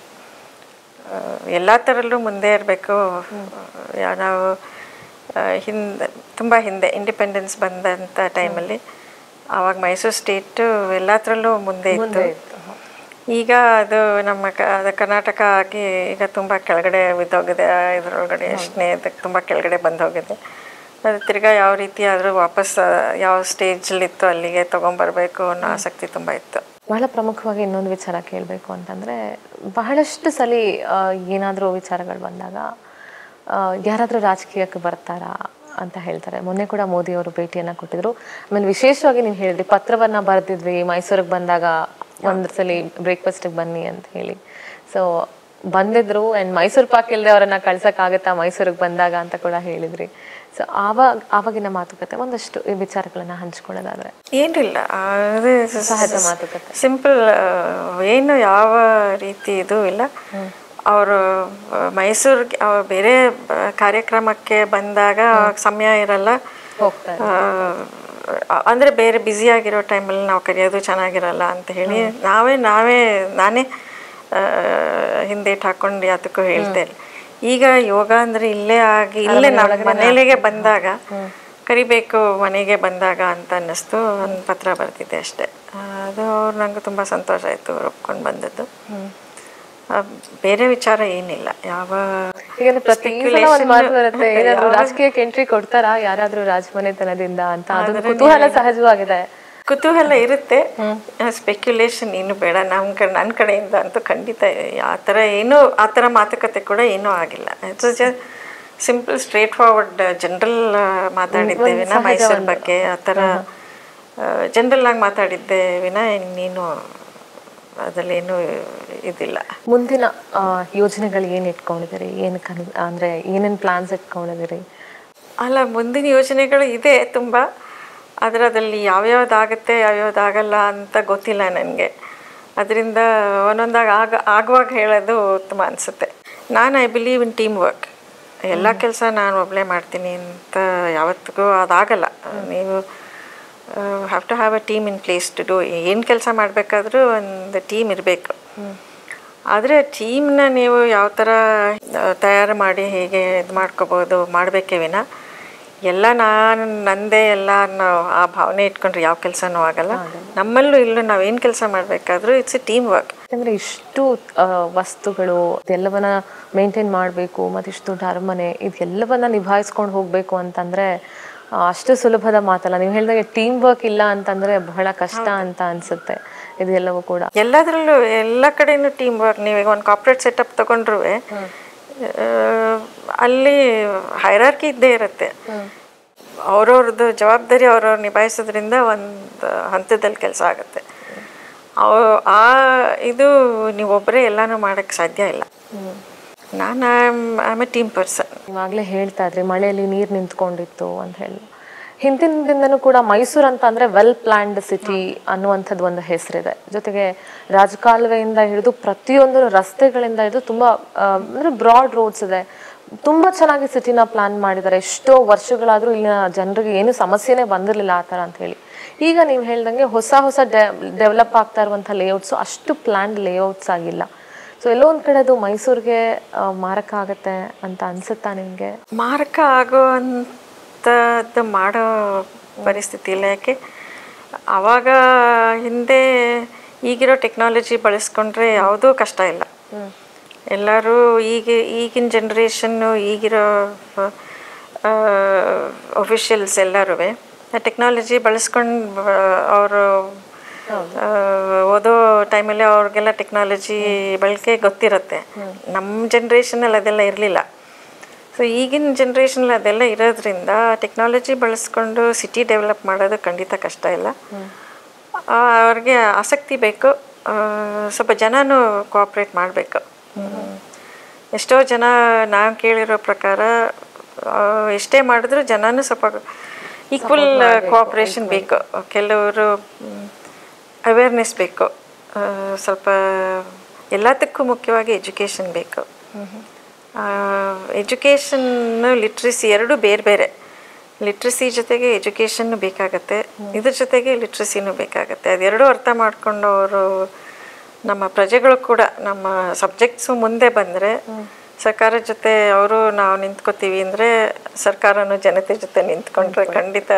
ಎಲ್ಲ ಥರಲ್ಲೂ ಮುಂದೆ ಇರಬೇಕು ನಾವು ಹಿಂದೆ ತುಂಬ ಹಿಂದೆ ಇಂಡಿಪೆಂಡೆನ್ಸ್ ಬಂದಂಥ ಟೈಮಲ್ಲಿ ಆವಾಗ ಮೈಸೂರು ಸ್ಟೇಟು ಎಲ್ಲತ್ರಲ್ಲೂ ಮುಂದೆ ಇತ್ತು ಈಗ ಅದು ನಮ್ಮ ಕ ಅದು ಕರ್ನಾಟಕ ಆಗಿ ಈಗ ತುಂಬ ಕೆಳಗಡೆ ಬಿದ್ದೋಗಿದೆ ಇದರೊಳಗಡೆ ಎಷ್ಟನೇ ಇದಕ್ಕೆ ತುಂಬ ಕೆಳಗಡೆ ಬಂದು ಹೋಗಿದೆ ಅದು ತಿರ್ಗಾ ಯಾವ ರೀತಿ ಆದರೂ ವಾಪಸ್ ಆ, ಯಾವ ಸ್ಟೇಜಲ್ಲಿತ್ತು ಅಲ್ಲಿಗೆ ತೊಗೊಂಬರ್ಬೇಕು ಅನ್ನೋ ಆಸಕ್ತಿ ತುಂಬ ಇತ್ತು ಬಹಳ ಪ್ರಮುಖವಾಗಿ ಇನ್ನೊಂದು ವಿಚಾರ ಕೇಳಬೇಕು ಅಂತಂದರೆ ಬಹಳಷ್ಟು ಸಲ ಏನಾದರೂ ವಿಚಾರಗಳು ಬಂದಾಗ ಆ, ಯಾರಾದರೂ ರಾಜಕೀಯಕ್ಕೆ ಬರ್ತಾರಾ ಅಂತ ಹೇಳ್ತಾರೆ ಮೊನ್ನೆ ಕೂಡ ಮೋದಿ ಅವರು ಭೇಟಿಯನ್ನು ಕೊಟ್ಟಿದ್ರು ಆಮೇಲೆ ವಿಶೇಷವಾಗಿ ನೀವು ಹೇಳಿದ್ರಿ ಪತ್ರವನ್ನು ಬರೆದಿದ್ವಿ ಮೈಸೂರಿಗೆ ಬಂದಾಗ ಒಂದು ಸಲ ಬ್ರೇಕ್ಫಾಸ್ಟಿಗೆ ಬನ್ನಿ ಅಂತ ಹೇಳಿ ಸೊ ಬಂದಿದ್ರು ಆ್ಯಂಡ್ ಮೈಸೂರು ಪಾಕ್ ಇಲ್ಲದೆ ಅವರನ್ನ ಕಳ್ಸೋಕ್ಕಾಗತ್ತಾ ಮೈಸೂರಿಗೆ ಬಂದಾಗ ಅಂತ ಕೂಡ ಹೇಳಿದ್ರಿ ಸೊ ಆವಾಗ ಆವಾಗಿನ ಮಾತುಕತೆ ಒಂದಷ್ಟು ಈ ವಿಚಾರಗಳನ್ನು ಹಂಚ್ಕೊಳ್ಳೋದಾದ್ರೆ ಏನಿಲ್ಲ ಅದೇ ಸಹಜ ಮಾತುಕತೆ ಸಿಂಪಲ್ ಏನು ಯಾವ ರೀತಿ ಇದು ಇಲ್ಲ ಅವರು ಮೈಸೂರಿಗೆ ಅವ್ರು ಬೇರೆ ಆ, ಕಾರ್ಯಕ್ರಮಕ್ಕೆ ಬಂದಾಗ ಅವಾಗ ಸಮಯ ಇರಲ್ಲ ಹೋಗ್ತಾರೆ ಆ, ಅಂದ್ರೆ ಬೇರೆ ಬ್ಯುಸಿ ಆಗಿರೋ ಟೈಮಲ್ಲಿ ನಾವು ಕರೆಯೋದು ಚೆನ್ನಾಗಿರಲ್ಲ ಅಂತ ಹೇಳಿ ನಾವೇ ನಾವೇ ನಾನೇ ಆ, ಹಿಂದೇಟ್ ಹಾಕೊಂಡು ಯಾತಕ್ಕೂ ಹೇಳ್ತೆ ಇಲ್ಲ. ಈಗ ಯೋಗ ಅಂದ್ರೆ ಇಲ್ಲೇ ಆಗಿ ಇಲ್ಲೇ ನಮ್ಮ ಮನೆಯಲ್ಲಿಗೆ ಬಂದಾಗ ಕರಿಬೇಕು ಮನೆಗೆ ಬಂದಾಗ ಅಂತ ಅನ್ನಿಸ್ತು ಒಂದು ಪತ್ರ ಬರ್ತಿದ್ದೆ ಅಷ್ಟೇ ಆ, ಅದು ಅವ್ರು ನಂಗೆ ತುಂಬ ಸಂತೋಷ ಆಯಿತು ಅವ್ರು ಒಪ್ಕೊಂಡು ಬಂದದ್ದು ಆ, ಬೇರೆ ವಿಚಾರ ಏನಿಲ್ಲ ಯಾವ ಈಗ ಪ್ರತಿ ಸಲ ಒಂದ್ ಮಾತು ಬರುತ್ತೆ ಏನಾದ್ರು ರಾಜಕೀಯಕ್ಕೆ ಎಂಟ್ರಿ ಕೊಡ್ತಾರಾ ಯಾರಾದ್ರೂ ರಾಜಮನೆತನದಿಂದ ಅಂತ ಅದೊಂದು ಕುತೂಹಲ ಸಹಜವಾಗಿದೆ ಕುತೂಹಲ ಇರುತ್ತೆ ಸ್ಪೆಕ್ಯುಲೇಷನ್ ಏನು ಬೇಡ ನಮ್ಮ ಕಡೆ ನನ್ನ ಕಡೆಯಿಂದ ಅಂತೂ ಖಂಡಿತ ಆ ಥರ ಏನೂ ಆ ಥರ ಮಾತುಕತೆ ಕೂಡ ಏನೂ ಆಗಿಲ್ಲ it's just simple straightforward general ಮಾತಾಡಿದ್ದೇವೆ ನಾ ಮೈಸೂರು ಬಗ್ಗೆ ಆ ಥರ ಜನರಲ್ ಆಗಿ ಮಾತಾಡಿದ್ದೆ ವಿನ ನೀನು ಅದರಲ್ಲೇನು ಇದಿಲ್ಲ ಮುಂದಿನ ಆ, ಯೋಜನೆಗಳು ಏನು ಇಟ್ಕೊಂಡಿದ್ದೀರಿ ಏನು ಕನ್ ಅಂದರೆ ಏನೇನು ಪ್ಲಾನ್ಸ್ ಇಟ್ಕೊಂಡಿದ್ದೀರಿ ಅಲ್ಲ ಮುಂದಿನ ಯೋಜನೆಗಳು ಇದೆ ತುಂಬ ಆದರೆ ಅದರಲ್ಲಿ ಯಾವ್ಯಾವ್ದಾಗುತ್ತೆ ಯಾವ್ಯಾವ್ದಾಗಲ್ಲ ಅಂತ ಗೊತ್ತಿಲ್ಲ ನನಗೆ ಅದರಿಂದ ಒಂದೊಂದಾಗ ಆಗ ಆಗುವಾಗ ಹೇಳೋದು ಉತ್ತಮ ಅನಿಸುತ್ತೆ ನಾನು I believe in team work ಎಲ್ಲ ಕೆಲಸ ನಾನು ಒಬ್ಬಳೇ ಮಾಡ್ತೀನಿ ಅಂತ ಯಾವತ್ತಿಗೂ ಅದಾಗಲ್ಲ ನೀವು have to have a team in place to do ಏನು ಕೆಲಸ ಮಾಡಬೇಕಾದ್ರೂ ಒಂದು ಟೀಮ್ ಇರಬೇಕು ಆದರೆ ಟೀಮ್ನ ನೀವು ಯಾವ ಥರ ತಯಾರು ಮಾಡಿ ಹೇಗೆ ಇದು ಮಾಡ್ಕೋಬೋದು ಮಾಡಬೇಕೇ ವಿನ ಎಲ್ಲ ನಾನು ನಂದೇ ಎಲ್ಲ ನಾವು ಆ ಭಾವನೆ ಇಟ್ಕೊಂಡ್ರೆ ಯಾವ ಕೆಲಸನೂ ಆಗಲ್ಲ ನಮ್ಮಲ್ಲೂ ಇಲ್ಲೂ ನಾವು ಏನು ಕೆಲಸ ಮಾಡಬೇಕಾದ್ರೂ ಇಟ್ಸ್ ಎ ಟೀಮ್ ವರ್ಕ್ ಯಾಕಂದರೆ ಇಷ್ಟು ಆ, ವಸ್ತುಗಳು ಇದೆಲ್ಲವನ್ನ ಮೇಂಟೈನ್ ಮಾಡಬೇಕು ಮತ್ತು ಇಷ್ಟು ದೊಡ್ಡ ಅರಮನೆ ಇದೆಲ್ಲವನ್ನ ನಿಭಾಯಿಸ್ಕೊಂಡು ಹೋಗಬೇಕು ಅಂತಂದರೆ ಆ, ಅಷ್ಟು ಸುಲಭದ ಮಾತಲ್ಲ ನೀವು ಹೇಳಿದಾಗೆ ಟೀಮ್ ವರ್ಕ್ ಇಲ್ಲ ಅಂತಂದರೆ ಬಹಳ ಕಷ್ಟ ಅಂತ ಅನಿಸುತ್ತೆ ಇದೆಲ್ಲವೂ ಕೂಡ ಎಲ್ಲದರಲ್ಲೂ ಎಲ್ಲ ಕಡೆನೂ ಟೀಮ್ ವರ್ಕ್ ನೀವು ಈಗ ಒಂದು ಕಾರ್ಪೊರೇಟ್ ಸೆಟಪ್ ತೊಗೊಂಡ್ರು ಅಲ್ಲಿ ಹೈರಾರ್ಕಿ ಇದ್ದೇ ಇರುತ್ತೆ ಅವ್ರವ್ರದ್ದು ಜವಾಬ್ದಾರಿ ಅವ್ರವ್ರು ನಿಭಾಯಿಸೋದ್ರಿಂದ ಒಂದು ಹಂತದಲ್ಲಿ ಕೆಲಸ ಆಗುತ್ತೆ ಅವ್ ಆ ಇದು ನೀವೊಬ್ಬರೇ ಎಲ್ಲನೂ ಮಾಡೋಕ್ಕೆ ಸಾಧ್ಯ ಇಲ್ಲ ನಾನು I am a team person ಇವಾಗಲೇ ಹೇಳ್ತಾ ಇದ್ರಿ ಮಳೆಯಲ್ಲಿ ನೀರು ನಿಂತ್ಕೊಂಡಿತ್ತು ಅಂತ ಹೇಳಿ ಹಿಂದಿನಿಂದನೂ ಕೂಡ ಮೈಸೂರು ಅಂತ ಅಂದರೆ ವೆಲ್ ಪ್ಲ್ಯಾಂಡ್ ಸಿಟಿ ಅನ್ನುವಂಥದ್ದು ಒಂದು ಹೆಸರಿದೆ ಜೊತೆಗೆ ರಾಜಕಾಲುವೆಯಿಂದ ಹಿಡಿದು ಪ್ರತಿಯೊಂದು ರಸ್ತೆಗಳಿಂದ ಹಿಡಿದು ತುಂಬ ಅಂದರೆ ಬ್ರಾಡ್ ರೋಡ್ಸ್ ಇದೆ ತುಂಬ ಚೆನ್ನಾಗಿ ಸಿಟಿನ ಪ್ಲಾನ್ ಮಾಡಿದ್ದಾರೆ ಎಷ್ಟೋ ವರ್ಷಗಳಾದರೂ ಇಲ್ಲಿನ ಜನರಿಗೆ ಏನು ಸಮಸ್ಯೆನೇ ಬಂದಿರಲಿಲ್ಲ ಆ ಥರ ಅಂತ ಹೇಳಿ ಈಗ ನೀವು ಹೇಳ್ದಂಗೆ ಹೊಸ ಹೊಸ ಡೆ ಡೆವಲಪ್ ಆಗ್ತಾ ಇರುವಂಥ ಲೇಔಟ್ಸು ಅಷ್ಟು ಪ್ಲ್ಯಾಂಡ್ ಲೇಔಟ್ಸ್ ಆಗಿಲ್ಲ ಸೊ ಎಲ್ಲೋ ಒಂದು ಕಡೆ ಅದು ಮೈಸೂರಿಗೆ ಆ, ಮಾರಕ ಆಗತ್ತೆ ಅಂತ ಅನ್ಸುತ್ತಾ ನಿಮಗೆ ಮಾರಕ ಆಗುವಂಥದ್ದು ಮಾಡೋ ಪರಿಸ್ಥಿತಿ ಇಲ್ಲ ಯಾಕೆ ಆವಾಗ ಹಿಂದೆ ಈಗಿರೋ ಟೆಕ್ನಾಲಜಿ ಬಳಸ್ಕೊಂಡ್ರೆ ಯಾವುದೂ ಕಷ್ಟ ಇಲ್ಲ ಎಲ್ಲರೂ ಈಗ ಈಗಿನ ಜನ್ರೇಷನ್ನು ಈಗಿರೋ ಒಫಿಷಿಯಲ್ಸ್ ಎಲ್ಲರೂ ಟೆಕ್ನಾಲಜಿ ಬಳಸ್ಕೊಂಡು ಅವರು ಓದೋ ಟೈಮಲ್ಲಿ ಅವ್ರಿಗೆಲ್ಲ ಟೆಕ್ನಾಲಜಿ ಬಳಕೆ ಗೊತ್ತಿರುತ್ತೆ ನಮ್ಮ ಜನ್ರೇಷನಲ್ಲಿ ಅದೆಲ್ಲ ಇರಲಿಲ್ಲ ಸೊ ಈಗಿನ ಜನ್ರೇಷನಲ್ಲಿ ಅದೆಲ್ಲ ಇರೋದ್ರಿಂದ ಟೆಕ್ನಾಲಜಿ ಬಳಸ್ಕೊಂಡು ಸಿಟಿ ಡೆವಲಪ್ ಮಾಡೋದು ಖಂಡಿತ ಕಷ್ಟ ಇಲ್ಲ ಆ, ಅವ್ರಿಗೆ ಆಸಕ್ತಿ ಬೇಕು ಆ, ಸ್ವಲ್ಪ ಜನನೂ ಕೋಆಪ್ರೇಟ್ ಮಾಡಬೇಕು ಎಷ್ಟೋ ಜನ ನಾನು ಕೇಳಿರೋ ಪ್ರಕಾರ ಆ, ಎಷ್ಟೇ ಮಾಡಿದ್ರು ಜನನೂ ಸ್ವಲ್ಪ ಈಕ್ವಲ್ ಕೋಆಪ್ರೇಷನ್ ಬೇಕು ಕೆಲವರು ಅವೇರ್ನೆಸ್ ಬೇಕು ಆ, ಸ್ವಲ್ಪ ಎಲ್ಲದಕ್ಕೂ ಮುಖ್ಯವಾಗಿ ಎಜುಕೇಷನ್ ಬೇಕು ಎಜುಕೇಷನ್ ಲಿಟ್ರಸಿ ಎರಡು ಬೇರೆ ಬೇರೆ ಲಿಟ್ರಸಿ ಜೊತೆಗೆ ಎಜುಕೇಷನ್ ಬೇಕಾಗತ್ತೆ ಇದ್ರ ಜೊತೆಗೆ ಲಿಟ್ರಸಿನೂ ಬೇಕಾಗತ್ತೆ ಅದೆರಡೂ ಅರ್ಥ ಮಾಡ್ಕೊಂಡು ಅವರು ನಮ್ಮ ಪ್ರಜೆಗಳು ಕೂಡ ನಮ್ಮ ಸಬ್ಜೆಕ್ಟ್ಸು ಮುಂದೆ ಬಂದರೆ ಸರ್ಕಾರದ ಜೊತೆ ಅವರು ನಾವು ನಿಂತ್ಕೋತೀವಿ ಅಂದರೆ ಸರ್ಕಾರನೂ ಜನತೆ ಜೊತೆ ನಿಂತ್ಕೊಂಡ್ರೆ ಖಂಡಿತ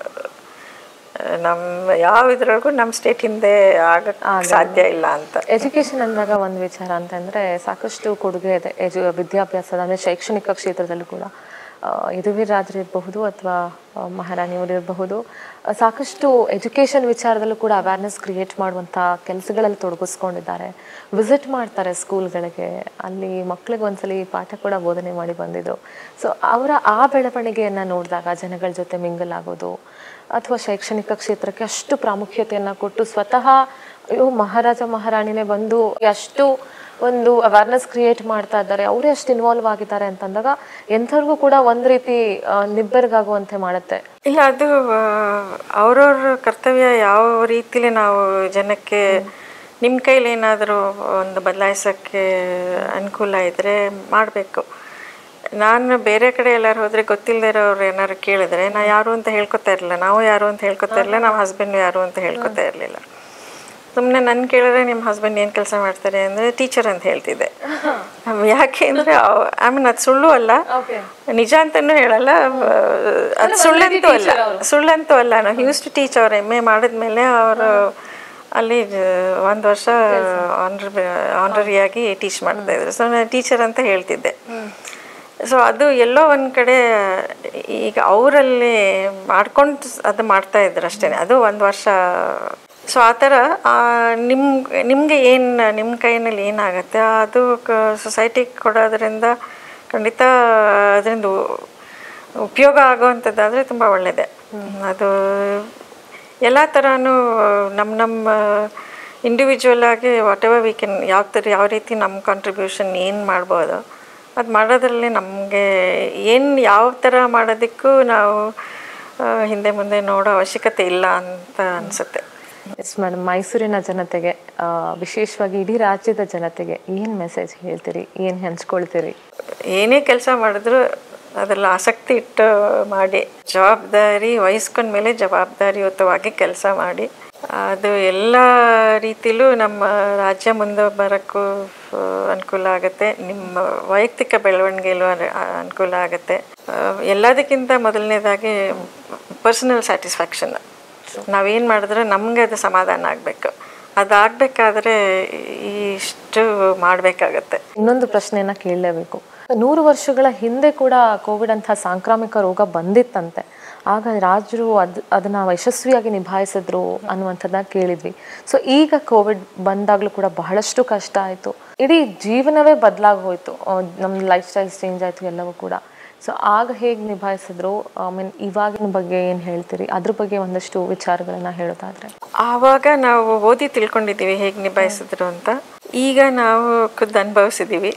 ಆ, ನಮ್ಮ ಯಾವ ಇದ್ರೊಳಗೂ ನಮ್ಮ ಸ್ಟೇಟ್ ಹಿಂದೆ ಆಗಕ್ಕೆ ಸಾಧ್ಯ ಇಲ್ಲ ಅಂತ ಎಜುಕೇಶನ್ ಅಂದಾಗ ಒಂದು ವಿಚಾರ ಅಂತಂದ್ರೆ ಸಾಕಷ್ಟು ಕೊಡುಗೆ ಇದೆ ಎಜು ವಿದ್ಯಾಭ್ಯಾಸದ ಅಂದರೆ ಶೈಕ್ಷಣಿಕ ಕ್ಷೇತ್ರದಲ್ಲೂ ಕೂಡ ಆ, ಯದುವೀರಾಜರು ಇರಬಹುದು ಅಥವಾ ಮಹಾರಾಣಿಯವರು ಇರಬಹುದು ಆ, ಸಾಕಷ್ಟು ಎಜುಕೇಷನ್ ವಿಚಾರದಲ್ಲೂ ಕೂಡ ಅವೇರ್ನೆಸ್ ಕ್ರಿಯೇಟ್ ಮಾಡುವಂಥ ಕೆಲಸಗಳಲ್ಲಿ ತೊಡಗಿಸ್ಕೊಂಡಿದ್ದಾರೆ ವಿಸಿಟ್ ಮಾಡ್ತಾರೆ ಸ್ಕೂಲ್ಗಳಿಗೆ ಅಲ್ಲಿ ಮಕ್ಕಳಿಗೆ ಒಂದ್ಸಲಿ ಪಾಠ ಕೂಡ ಬೋಧನೆ ಮಾಡಿ ಬಂದಿದ್ದು ಸೊ ಅವರ ಆ ಬೆಳವಣಿಗೆಯನ್ನು ನೋಡಿದಾಗ ಜನಗಳ ಜೊತೆ ಮಿಂಗಲ್ ಆಗೋದು ಅಥವಾ ಶೈಕ್ಷಣಿಕ ಕ್ಷೇತ್ರಕ್ಕೆ ಅಷ್ಟು ಪ್ರಾಮುಖ್ಯತೆಯನ್ನು ಕೊಟ್ಟು ಸ್ವತಃ ಅಯ್ಯೋ ಮಹಾರಾಜ ಮಹಾರಾಣಿನೇ ಬಂದು ಅಷ್ಟು ಒಂದು ಅವೇರ್ನೆಸ್ ಕ್ರಿಯೇಟ್ ಮಾಡ್ತಾ ಇದ್ದಾರೆ ಅವರೇ ಅಷ್ಟು ಇನ್ವಾಲ್ವ್ ಆಗಿದ್ದಾರೆ ಅಂತಂದಾಗ ಎಂಥವ್ರಿಗೂ ಕೂಡ ಒಂದು ರೀತಿ ಆ, ನಿಬ್ಬೆರಗಾಗುವಂತೆ ಮಾಡುತ್ತೆ ಇಲ್ಲ ಅದು ಅವ್ರವ್ರ ಕರ್ತವ್ಯ ಯಾವ ರೀತಿಲಿ ನಾವು ಜನಕ್ಕೆ ನಿಮ್ಮ ಕೈಲಿ ಏನಾದರೂ ಒಂದು ಬದಲಾಯಿಸೋಕ್ಕೆ ಅನುಕೂಲ ಇದ್ದರೆ ಮಾಡಬೇಕು ನಾನು ಬೇರೆ ಕಡೆ ಎಲ್ಲರೂ ಹೋದರೆ ಗೊತ್ತಿಲ್ಲದಿರೋರು ಏನಾದ್ರು ಕೇಳಿದ್ರೆ ನಾ ಯಾರು ಅಂತ ಹೇಳ್ಕೊತಾ ಇರಲಿಲ್ಲ ನಾವು ಯಾರು ಅಂತ ಹೇಳ್ಕೊತಾ ಇರಲಿಲ್ಲ ನಮ್ಮ ಹಸ್ಬೆಂಡ್ ಯಾರು ಅಂತ ಹೇಳ್ಕೊತಾ ಇರಲಿಲ್ಲ ಸುಮ್ಮನೆ ನನ್ನ ಕೇಳಿದ್ರೆ ನಿಮ್ಮ ಹಸ್ಬೆಂಡ್ ಏನು ಕೆಲಸ ಮಾಡ್ತಾರೆ ಅಂದರೆ ಟೀಚರ್ ಅಂತ ಹೇಳ್ತಿದ್ದೆ ಯಾಕೆ ಅಂದರೆ ಐ ಮೀನ್ ಅದು ಸುಳ್ಳು ಅಲ್ಲ ನಿಜ ಅಂತಲೂ ಹೇಳಲ್ಲ ಅದು ಸುಳ್ಳಂತೂ ಅಲ್ಲ ಸುಳ್ಳಂತೂ ಅಲ್ಲ ನಾವು ಯೂಸ್ ಟು ಟೀಚ್ ಅವ್ರು ಎಮ್ ಎ ಮಾಡಿದ್ಮೇಲೆ ಅವರು ಅಲ್ಲಿ ಒಂದು ವರ್ಷ ಆನರ್ ಆನರಿಯಾಗಿ ಟೀಚ್ ಮಾಡ್ತಾ ಇದ್ರು ಸೊ ನಾನು ಟೀಚರ್ ಅಂತ ಹೇಳ್ತಿದ್ದೆ ಸೊ ಅದು ಎಲ್ಲೋ ಒಂದು ಕಡೆ ಈಗ ಅವರಲ್ಲಿ ಮಾಡ್ಕೊಂಡು ಅದು ಮಾಡ್ತಾ ಇದ್ರು ಅಷ್ಟೇ ಅದು ಒಂದು ವರ್ಷ ಸೊ ಆ ಥರ ನಿಮ್ಮ ನಿಮಗೆ ಏನು ನಿಮ್ಮ ಕೈನಲ್ಲಿ ಏನಾಗುತ್ತೆ ಅದು ಸೊಸೈಟಿಗೆ ಕೊಡೋದ್ರಿಂದ ಖಂಡಿತ ಅದರಿಂದ ಉಪಯೋಗ ಆಗೋವಂಥದ್ದಾದರೆ ತುಂಬ ಒಳ್ಳೆಯದೇ ಅದು ಎಲ್ಲ ಥರನೂ ನಮ್ಮ ನಮ್ಮ ಇಂಡಿವಿಜುವಲ್ ಆಗಿ ವಾಟ್ ಎವರ್ ವಿ ಕೆನ್ ಯಾವ ಥರ ಯಾವ ರೀತಿ ನಮ್ಮ ಕಾಂಟ್ರಿಬ್ಯೂಷನ್ ಏನು ಮಾಡ್ಬೋದು ಅದು ಮಾಡೋದ್ರಲ್ಲಿ ನಮಗೆ ಏನು ಯಾವ ಥರ ಮಾಡೋದಕ್ಕೂ ನಾವು ಆ, ಹಿಂದೆ ಮುಂದೆ ನೋಡೋ ಅವಶ್ಯಕತೆ ಇಲ್ಲ ಅಂತ ಅನಿಸುತ್ತೆ ಎಸ್ ಮೇಡಮ್ ಮೈಸೂರಿನ ಜನತೆಗೆ ಆ, ವಿಶೇಷವಾಗಿ ಇಡೀ ರಾಜ್ಯದ ಜನತೆಗೆ ಏನು ಮೆಸೇಜ್ ಹೇಳ್ತೀರಿ ಏನು ಹಂಚ್ಕೊಳ್ತೀರಿ ಏನೇ ಕೆಲಸ ಮಾಡಿದ್ರು ಅದರಲ್ಲಿ ಆಸಕ್ತಿ ಇಟ್ಟು ಮಾಡಿ ಜವಾಬ್ದಾರಿ ವಹಿಸ್ಕೊಂಡ್ಮೇಲೆ ಜವಾಬ್ದಾರಿಯುತವಾಗಿ ಕೆಲಸ ಮಾಡಿ ಅದು ಎಲ್ಲ ರೀತಿಲೂ ನಮ್ಮ ರಾಜ್ಯ ಮುಂದೆ ಬರೋಕ್ಕೂ ಆ, ಅನುಕೂಲ ಆಗುತ್ತೆ ನಿಮ್ಮ ವೈಯಕ್ತಿಕ ಬೆಳವಣಿಗೆಲೂ ಅನು- ಆ, ಅನುಕೂಲ ಆಗುತ್ತೆ ಆ, ಎಲ್ಲದಕ್ಕಿಂತ ಮೊದಲನೇದಾಗಿ ಪರ್ಸನಲ್ ಸ್ಯಾಟಿಸ್ಫ್ಯಾಕ್ಷನ್ ನಾವೇನು ಮಾಡಿದ್ರೆ ನಮಗೆ ಅದು ಸಮಾಧಾನ ಆಗಬೇಕು ಅದಾಗಬೇಕಾದ್ರೆ ಇಷ್ಟು ಮಾಡಬೇಕಾಗತ್ತೆ ಇನ್ನೊಂದು ಪ್ರಶ್ನೆಯನ್ನ ಕೇಳಲೇಬೇಕು ನೂರು ವರ್ಷಗಳ ಹಿಂದೆ ಕೂಡ ಕೋವಿಡ್ ಅಂತಹ ಸಾಂಕ್ರಾಮಿಕ ರೋಗ ಬಂದಿತ್ತಂತೆ ಆಗ ರಾಜರು ಅದ್ ಅದನ್ನ ಯಶಸ್ವಿಯಾಗಿ ನಿಭಾಯಿಸಿದ್ರು ಅನ್ನುವಂಥದ್ದನ್ನ ಕೇಳಿದ್ವಿ ಸೊ ಈಗ ಕೋವಿಡ್ ಬಂದಾಗಲೂ ಕೂಡ ಬಹಳಷ್ಟು ಕಷ್ಟ ಆಯಿತು ಇಡೀ ಜೀವನವೇ ಬದಲಾಗಿ ಹೋಯ್ತು ನಮ್ಮ ಲೈಫ್ ಸ್ಟೈಲ್ ಚೇಂಜ್ ಆಯಿತು ಎಲ್ಲವೂ ಕೂಡ ಸೊ ಆಗ ಹೇಗೆ ನಿಭಾಯಿಸಿದ್ರು ಐ ಮೀನ್ ಇವಾಗಿನ ಬಗ್ಗೆ ಏನು ಹೇಳ್ತೀರಿ ಅದ್ರ ಬಗ್ಗೆ ಒಂದಷ್ಟು ವಿಚಾರಗಳನ್ನ ಹೇಳೋದಾದ್ರೆ ಆವಾಗ ನಾವು ಓದಿ ತಿಳ್ಕೊಂಡಿದ್ದೀವಿ ಹೇಗೆ ನಿಭಾಯಿಸಿದ್ರು ಅಂತ ಈಗ ನಾವು ಖುದ್ದು ಅನುಭವಿಸಿದ್ದೀವಿ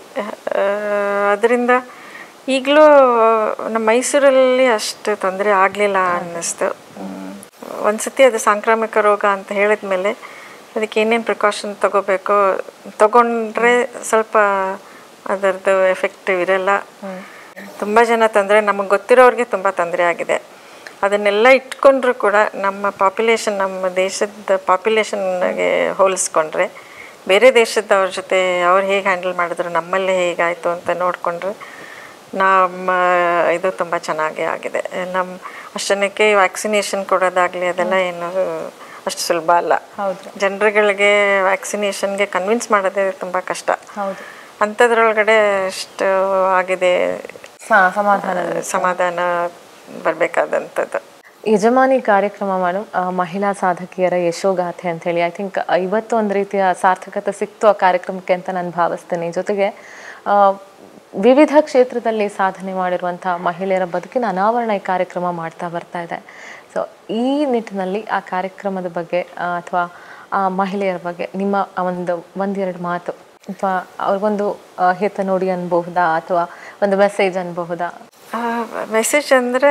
ಅದರಿಂದ ಈಗಲೂ ನಮ್ಮ ಮೈಸೂರಲ್ಲಿ ಅಷ್ಟು ತೊಂದರೆ ಆಗಲಿಲ್ಲ ಅನ್ನಿಸ್ತು ಹ್ಮ್. ಒಂದ್ಸತಿ ಅದು ಸಾಂಕ್ರಾಮಿಕ ರೋಗ ಅಂತ ಹೇಳಿದ್ಮೇಲೆ ಅದಕ್ಕೆ ಏನೇನು ಪ್ರಿಕಾಷನ್ ತಗೋಬೇಕೋ ತಗೊಂಡ್ರೆ ಸ್ವಲ್ಪ ಅದರದ್ದು ಎಫೆಕ್ಟಿವ್ ಇರಲ್ಲ ತುಂಬ ಜನ ತೊಂದರೆ ನಮಗೆ ಗೊತ್ತಿರೋರಿಗೆ ತುಂಬ ತೊಂದರೆ ಆಗಿದೆ ಅದನ್ನೆಲ್ಲ ಇಟ್ಕೊಂಡ್ರೂ ಕೂಡ ನಮ್ಮ ಪಾಪ್ಯುಲೇಷನ್ ನಮ್ಮ ದೇಶದ ಪಾಪ್ಯುಲೇಷನ್ಗೆ ಹೋಲಿಸ್ಕೊಂಡ್ರೆ ಬೇರೆ ದೇಶದವ್ರ ಜೊತೆ ಅವ್ರು ಹೇಗೆ ಹ್ಯಾಂಡಲ್ ಮಾಡಿದ್ರು ನಮ್ಮಲ್ಲೇ ಹೇಗಾಯಿತು ಅಂತ ನೋಡಿಕೊಂಡ್ರೆ ನಮ್ಮ ಇದು ತುಂಬ ಚೆನ್ನಾಗೇ ಆಗಿದೆ ನಮ್ಮ ಅಷ್ಟು ಜನಕ್ಕೆ ವ್ಯಾಕ್ಸಿನೇಷನ್ ಕೊಡೋದಾಗಲಿ ಅದೆಲ್ಲ ಏನು ಅಷ್ಟು ಸುಲಭ ಅಲ್ಲ ಹೌದು ಜನರುಗಳಿಗೆ ವ್ಯಾಕ್ಸಿನೇಷನ್ಗೆ ಕನ್ವಿನ್ಸ್ ಮಾಡೋದೇ ತುಂಬ ಕಷ್ಟ ಹೌದು ಅಂಥದ್ರೊಳಗಡೆ ಅಷ್ಟು ಆಗಿದೆ ಸ- ಸಮಾಧಾನ ಸಮಾಧಾನ ಬರಬೇಕಾದಂಥದ್ದು ಯಜಮಾನಿ ಕಾರ್ಯಕ್ರಮ ಮೇಡಮ್ ಮಹಿಳಾ ಸಾಧಕಿಯರ ಯಶೋಗಾಥೆ ಅಂತ ಹೇಳಿ ಐ ಥಿಂಕ್ ಇವತ್ತು ಒಂದು ರೀತಿಯ ಸಾರ್ಥಕತೆ ಸಿಕ್ತು ಆ ಕಾರ್ಯಕ್ರಮಕ್ಕೆ ಅಂತ ನಾನು ಭಾವಿಸ್ತೇನೆ ಜೊತೆಗೆ ಆ, ವಿವಿಧ ಕ್ಷೇತ್ರದಲ್ಲಿ ಸಾಧನೆ ಮಾಡಿರುವಂಥ ಮಹಿಳೆಯರ ಬದುಕಿನ ಅನಾವರಣ ಈ ಕಾರ್ಯಕ್ರಮ ಮಾಡ್ತಾ ಬರ್ತಾ ಇದೆ ಸೊ ಈ ನಿಟ್ಟಿನಲ್ಲಿ ಆ ಕಾರ್ಯಕ್ರಮದ ಬಗ್ಗೆ ಅಥವಾ ಆ ಮಹಿಳೆಯರ ಬಗ್ಗೆ ನಿಮ್ಮ ಒಂದು ಒಂದೆರಡು ಮಾತು ಅಥವಾ ಅವ್ರಿಗೊಂದು ಆ, ಹಿತ ನೋಡಿ ಅನ್ಬಹುದಾ ಅಥವಾ ಒಂದು ಮೆಸೇಜ್ ಅನ್ಬಹುದಾ ಮೆಸೇಜ್ ಅಂದರೆ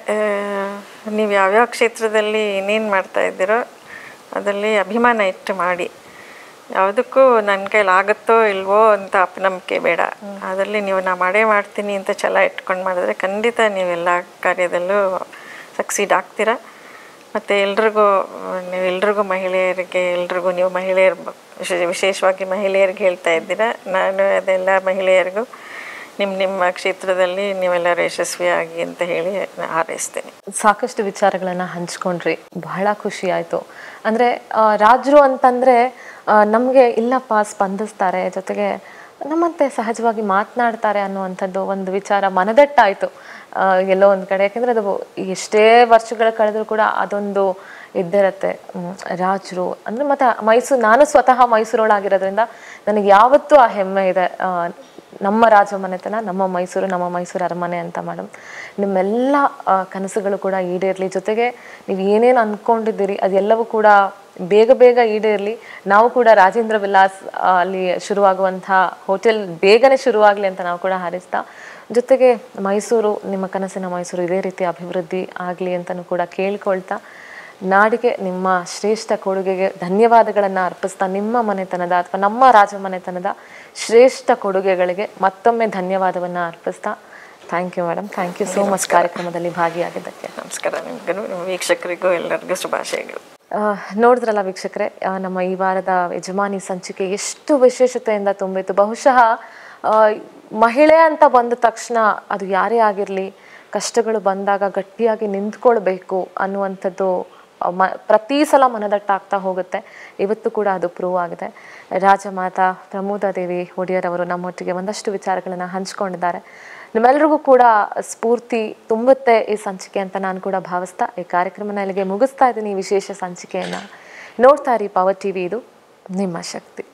ನೀವು ಯಾವ್ಯಾವ ಕ್ಷೇತ್ರದಲ್ಲಿ ಏನೇನು ಮಾಡ್ತಾ ಇದ್ದೀರೋ ಅದರಲ್ಲಿ ಅಭಿಮಾನ ಇಟ್ಟು ಮಾಡಿ ಯಾವುದಕ್ಕೂ ನನ್ನ ಕೈಲಿ ಆಗುತ್ತೋ ಇಲ್ವೋ ಅಂತ ಅಪನಂಬಿಕೆ ಬೇಡ ಅದರಲ್ಲಿ ನೀವು ನಾ ಮಾಡೇ ಮಾಡ್ತೀನಿ ಅಂತ ಛಲ ಇಟ್ಕೊಂಡು ಮಾಡಿದ್ರೆ ಖಂಡಿತ ನೀವೆಲ್ಲ ಕಾರ್ಯದಲ್ಲೂ ಸಕ್ಸೀಡ್ ಆಗ್ತೀರಾ ಮತ್ತು ಎಲ್ರಿಗೂ ನೀವು ಎಲ್ರಿಗೂ ಮಹಿಳೆಯರಿಗೆ ಎಲ್ರಿಗೂ ನೀವು ಮಹಿಳೆಯರು ಬ- ವಿಶೇ- ವಿಶೇಷವಾಗಿ ಮಹಿಳೆಯರಿಗೆ ಹೇಳ್ತಾ ಇದ್ದೀರಾ ನಾನು ಅದೆಲ್ಲ ಮಹಿಳೆಯರಿಗೂ ನಿಮ್ಮ ನಿಮ್ಮ ಕ್ಷೇತ್ರದಲ್ಲಿ ನೀವೆಲ್ಲರೂ ಯಶಸ್ವಿಯಾಗಿ ಅಂತ ಹೇಳಿ ನಾನು ಹಾರೈಸ್ತೇನೆ ಸಾಕಷ್ಟು ವಿಚಾರಗಳನ್ನ ಹಂಚ್ಕೊಂಡ್ರಿ ಬಹಳ ಖುಷಿ ಆಯ್ತು ಅಂದ್ರೆ ಆ, ರಾಜರು ಅಂತಂದ್ರೆ ನಮಗೆ ಇಲ್ಲಪ್ಪ ಸ್ಪಂದಿಸ್ತಾರೆ ಜೊತೆಗೆ ನಮ್ಮಂತೆ ಸಹಜವಾಗಿ ಮಾತನಾಡ್ತಾರೆ ಅನ್ನುವಂಥದ್ದು ಒಂದು ವಿಚಾರ ಮನದಟ್ಟಾಯ್ತು ಆ, ಎಲ್ಲೋ ಒಂದು ಕಡೆ ಯಾಕೆಂದ್ರೆ ಅದು ಎಷ್ಟೇ ವರ್ಷಗಳು ಕಳೆದ್ರು ಕೂಡ ಅದೊಂದು ಇದ್ದಿರತ್ತೆ ಹ್ಮ್, ರಾಜರು ಅಂದ್ರೆ ಮತ್ತೆ ಮೈಸೂರು ನಾನು ಸ್ವತಃ ಮೈಸೂರೊಳಗಿರೋದ್ರಿಂದ ನನಗೆ ಯಾವತ್ತೂ ಆ ಹೆಮ್ಮೆ ಇದೆ ಆ, ನಮ್ಮ ರಾಜಮನೆತನ ನಮ್ಮ ಮೈಸೂರು ನಮ್ಮ ಮೈಸೂರು ಅರಮನೆ ಅಂತ ಮೇಡಮ್ ನಿಮ್ಮೆಲ್ಲ ಆ, ಕನಸುಗಳು ಕೂಡ ಈಡೇರಲಿ ಜೊತೆಗೆ ನೀವು ಏನೇನು ಅಂದ್ಕೊಂಡಿದ್ದೀರಿ ಅದೆಲ್ಲವೂ ಕೂಡ ಬೇಗ ಬೇಗ ಈಡೇರಲಿ ನಾವು ಕೂಡ ರಾಜೇಂದ್ರ ವಿಲಾಸ್ ಆ, ಅಲ್ಲಿ ಶುರುವಾಗುವಂಥ ಹೋಟೆಲ್ ಬೇಗನೆ ಶುರುವಾಗಲಿ ಅಂತ ನಾವು ಕೂಡ ಹಾರೈಸ್ತಾ ಜೊತೆಗೆ ಮೈಸೂರು ನಿಮ್ಮ ಕನಸಿನ ಮೈಸೂರು ಇದೇ ರೀತಿ ಅಭಿವೃದ್ಧಿ ಆಗಲಿ ಅಂತಲೂ ಕೂಡ ಕೇಳ್ಕೊಳ್ತಾ ನಾಡಿಗೆ ನಿಮ್ಮ ಶ್ರೇಷ್ಠ ಕೊಡುಗೆಗೆ ಧನ್ಯವಾದಗಳನ್ನು ಅರ್ಪಿಸ್ತಾ ನಿಮ್ಮ ಮನೆತನದ ಅಥವಾ ನಮ್ಮ ರಾಜಮನೆತನದ ಶ್ರೇಷ್ಠ ಕೊಡುಗೆಗಳಿಗೆ ಮತ್ತೊಮ್ಮೆ ಧನ್ಯವಾದವನ್ನು ಅರ್ಪಿಸ್ತಾ thank you madam thank you so much ಕಾರ್ಯಕ್ರಮದಲ್ಲಿ ಭಾಗಿಯಾಗಿದ್ದಕ್ಕೆ ನಮಸ್ಕಾರ ನಿಮಗೂ ನಿಮ್ಮ ವೀಕ್ಷಕರಿಗೂ ಎಲ್ಲರಿಗೂ ಶುಭಾಶಯಗಳು ಆ, ನೋಡಿದ್ರಲ್ಲ ವೀಕ್ಷಕರೇ ಆ, ನಮ್ಮ ಈ ವಾರದ ಯಜಮಾನಿ ಸಂಚಿಕೆ ಎಷ್ಟು ವಿಶೇಷತೆಯಿಂದ ತುಂಬಿತ್ತು ಬಹುಶಃ ಆ, ಮಹಿಳೆ ಅಂತ ಬಂದ ತಕ್ಷಣ ಅದು ಯಾರೇ ಆಗಿರಲಿ ಕಷ್ಟಗಳು ಬಂದಾಗ ಗಟ್ಟಿಯಾಗಿ ನಿಂತ್ಕೊಳ್ಬೇಕು ಅನ್ನುವಂಥದ್ದು ಆ, ಮ ಪ್ರತಿ ಸಲ ಮನದಟ್ಟಾಗ್ತಾ ಹೋಗುತ್ತೆ ಇವತ್ತು ಕೂಡ ಅದು ಪ್ರೂವ್ ಆಗಿದೆ ರಾಜಮಾತಾ ಪ್ರಮೋದಾದೇವಿ ಒಡೆಯರ್ ಅವರು ನಮ್ಮೊಟ್ಟಿಗೆ ಒಂದಷ್ಟು ವಿಚಾರಗಳನ್ನು ಹಂಚ್ಕೊಂಡಿದ್ದಾರೆ ನಿಮ್ಮೆಲ್ರಿಗೂ ಕೂಡ ಸ್ಫೂರ್ತಿ ತುಂಬುತ್ತೆ ಈ ಸಂಚಿಕೆ ಅಂತ ನಾನು ಕೂಡ ಭಾವಿಸ್ತಾ ಈ ಕಾರ್ಯಕ್ರಮನ ಇಲ್ಲಿಗೆ ಮುಗಿಸ್ತಾ ಇದ್ದೀನಿ ಈ ವಿಶೇಷ ಸಂಚಿಕೆಯನ್ನು ನೋಡ್ತಾ ಇರಿ ಪವರ್ ಟಿವಿ ಇದು ನಿಮ್ಮ ಶಕ್ತಿ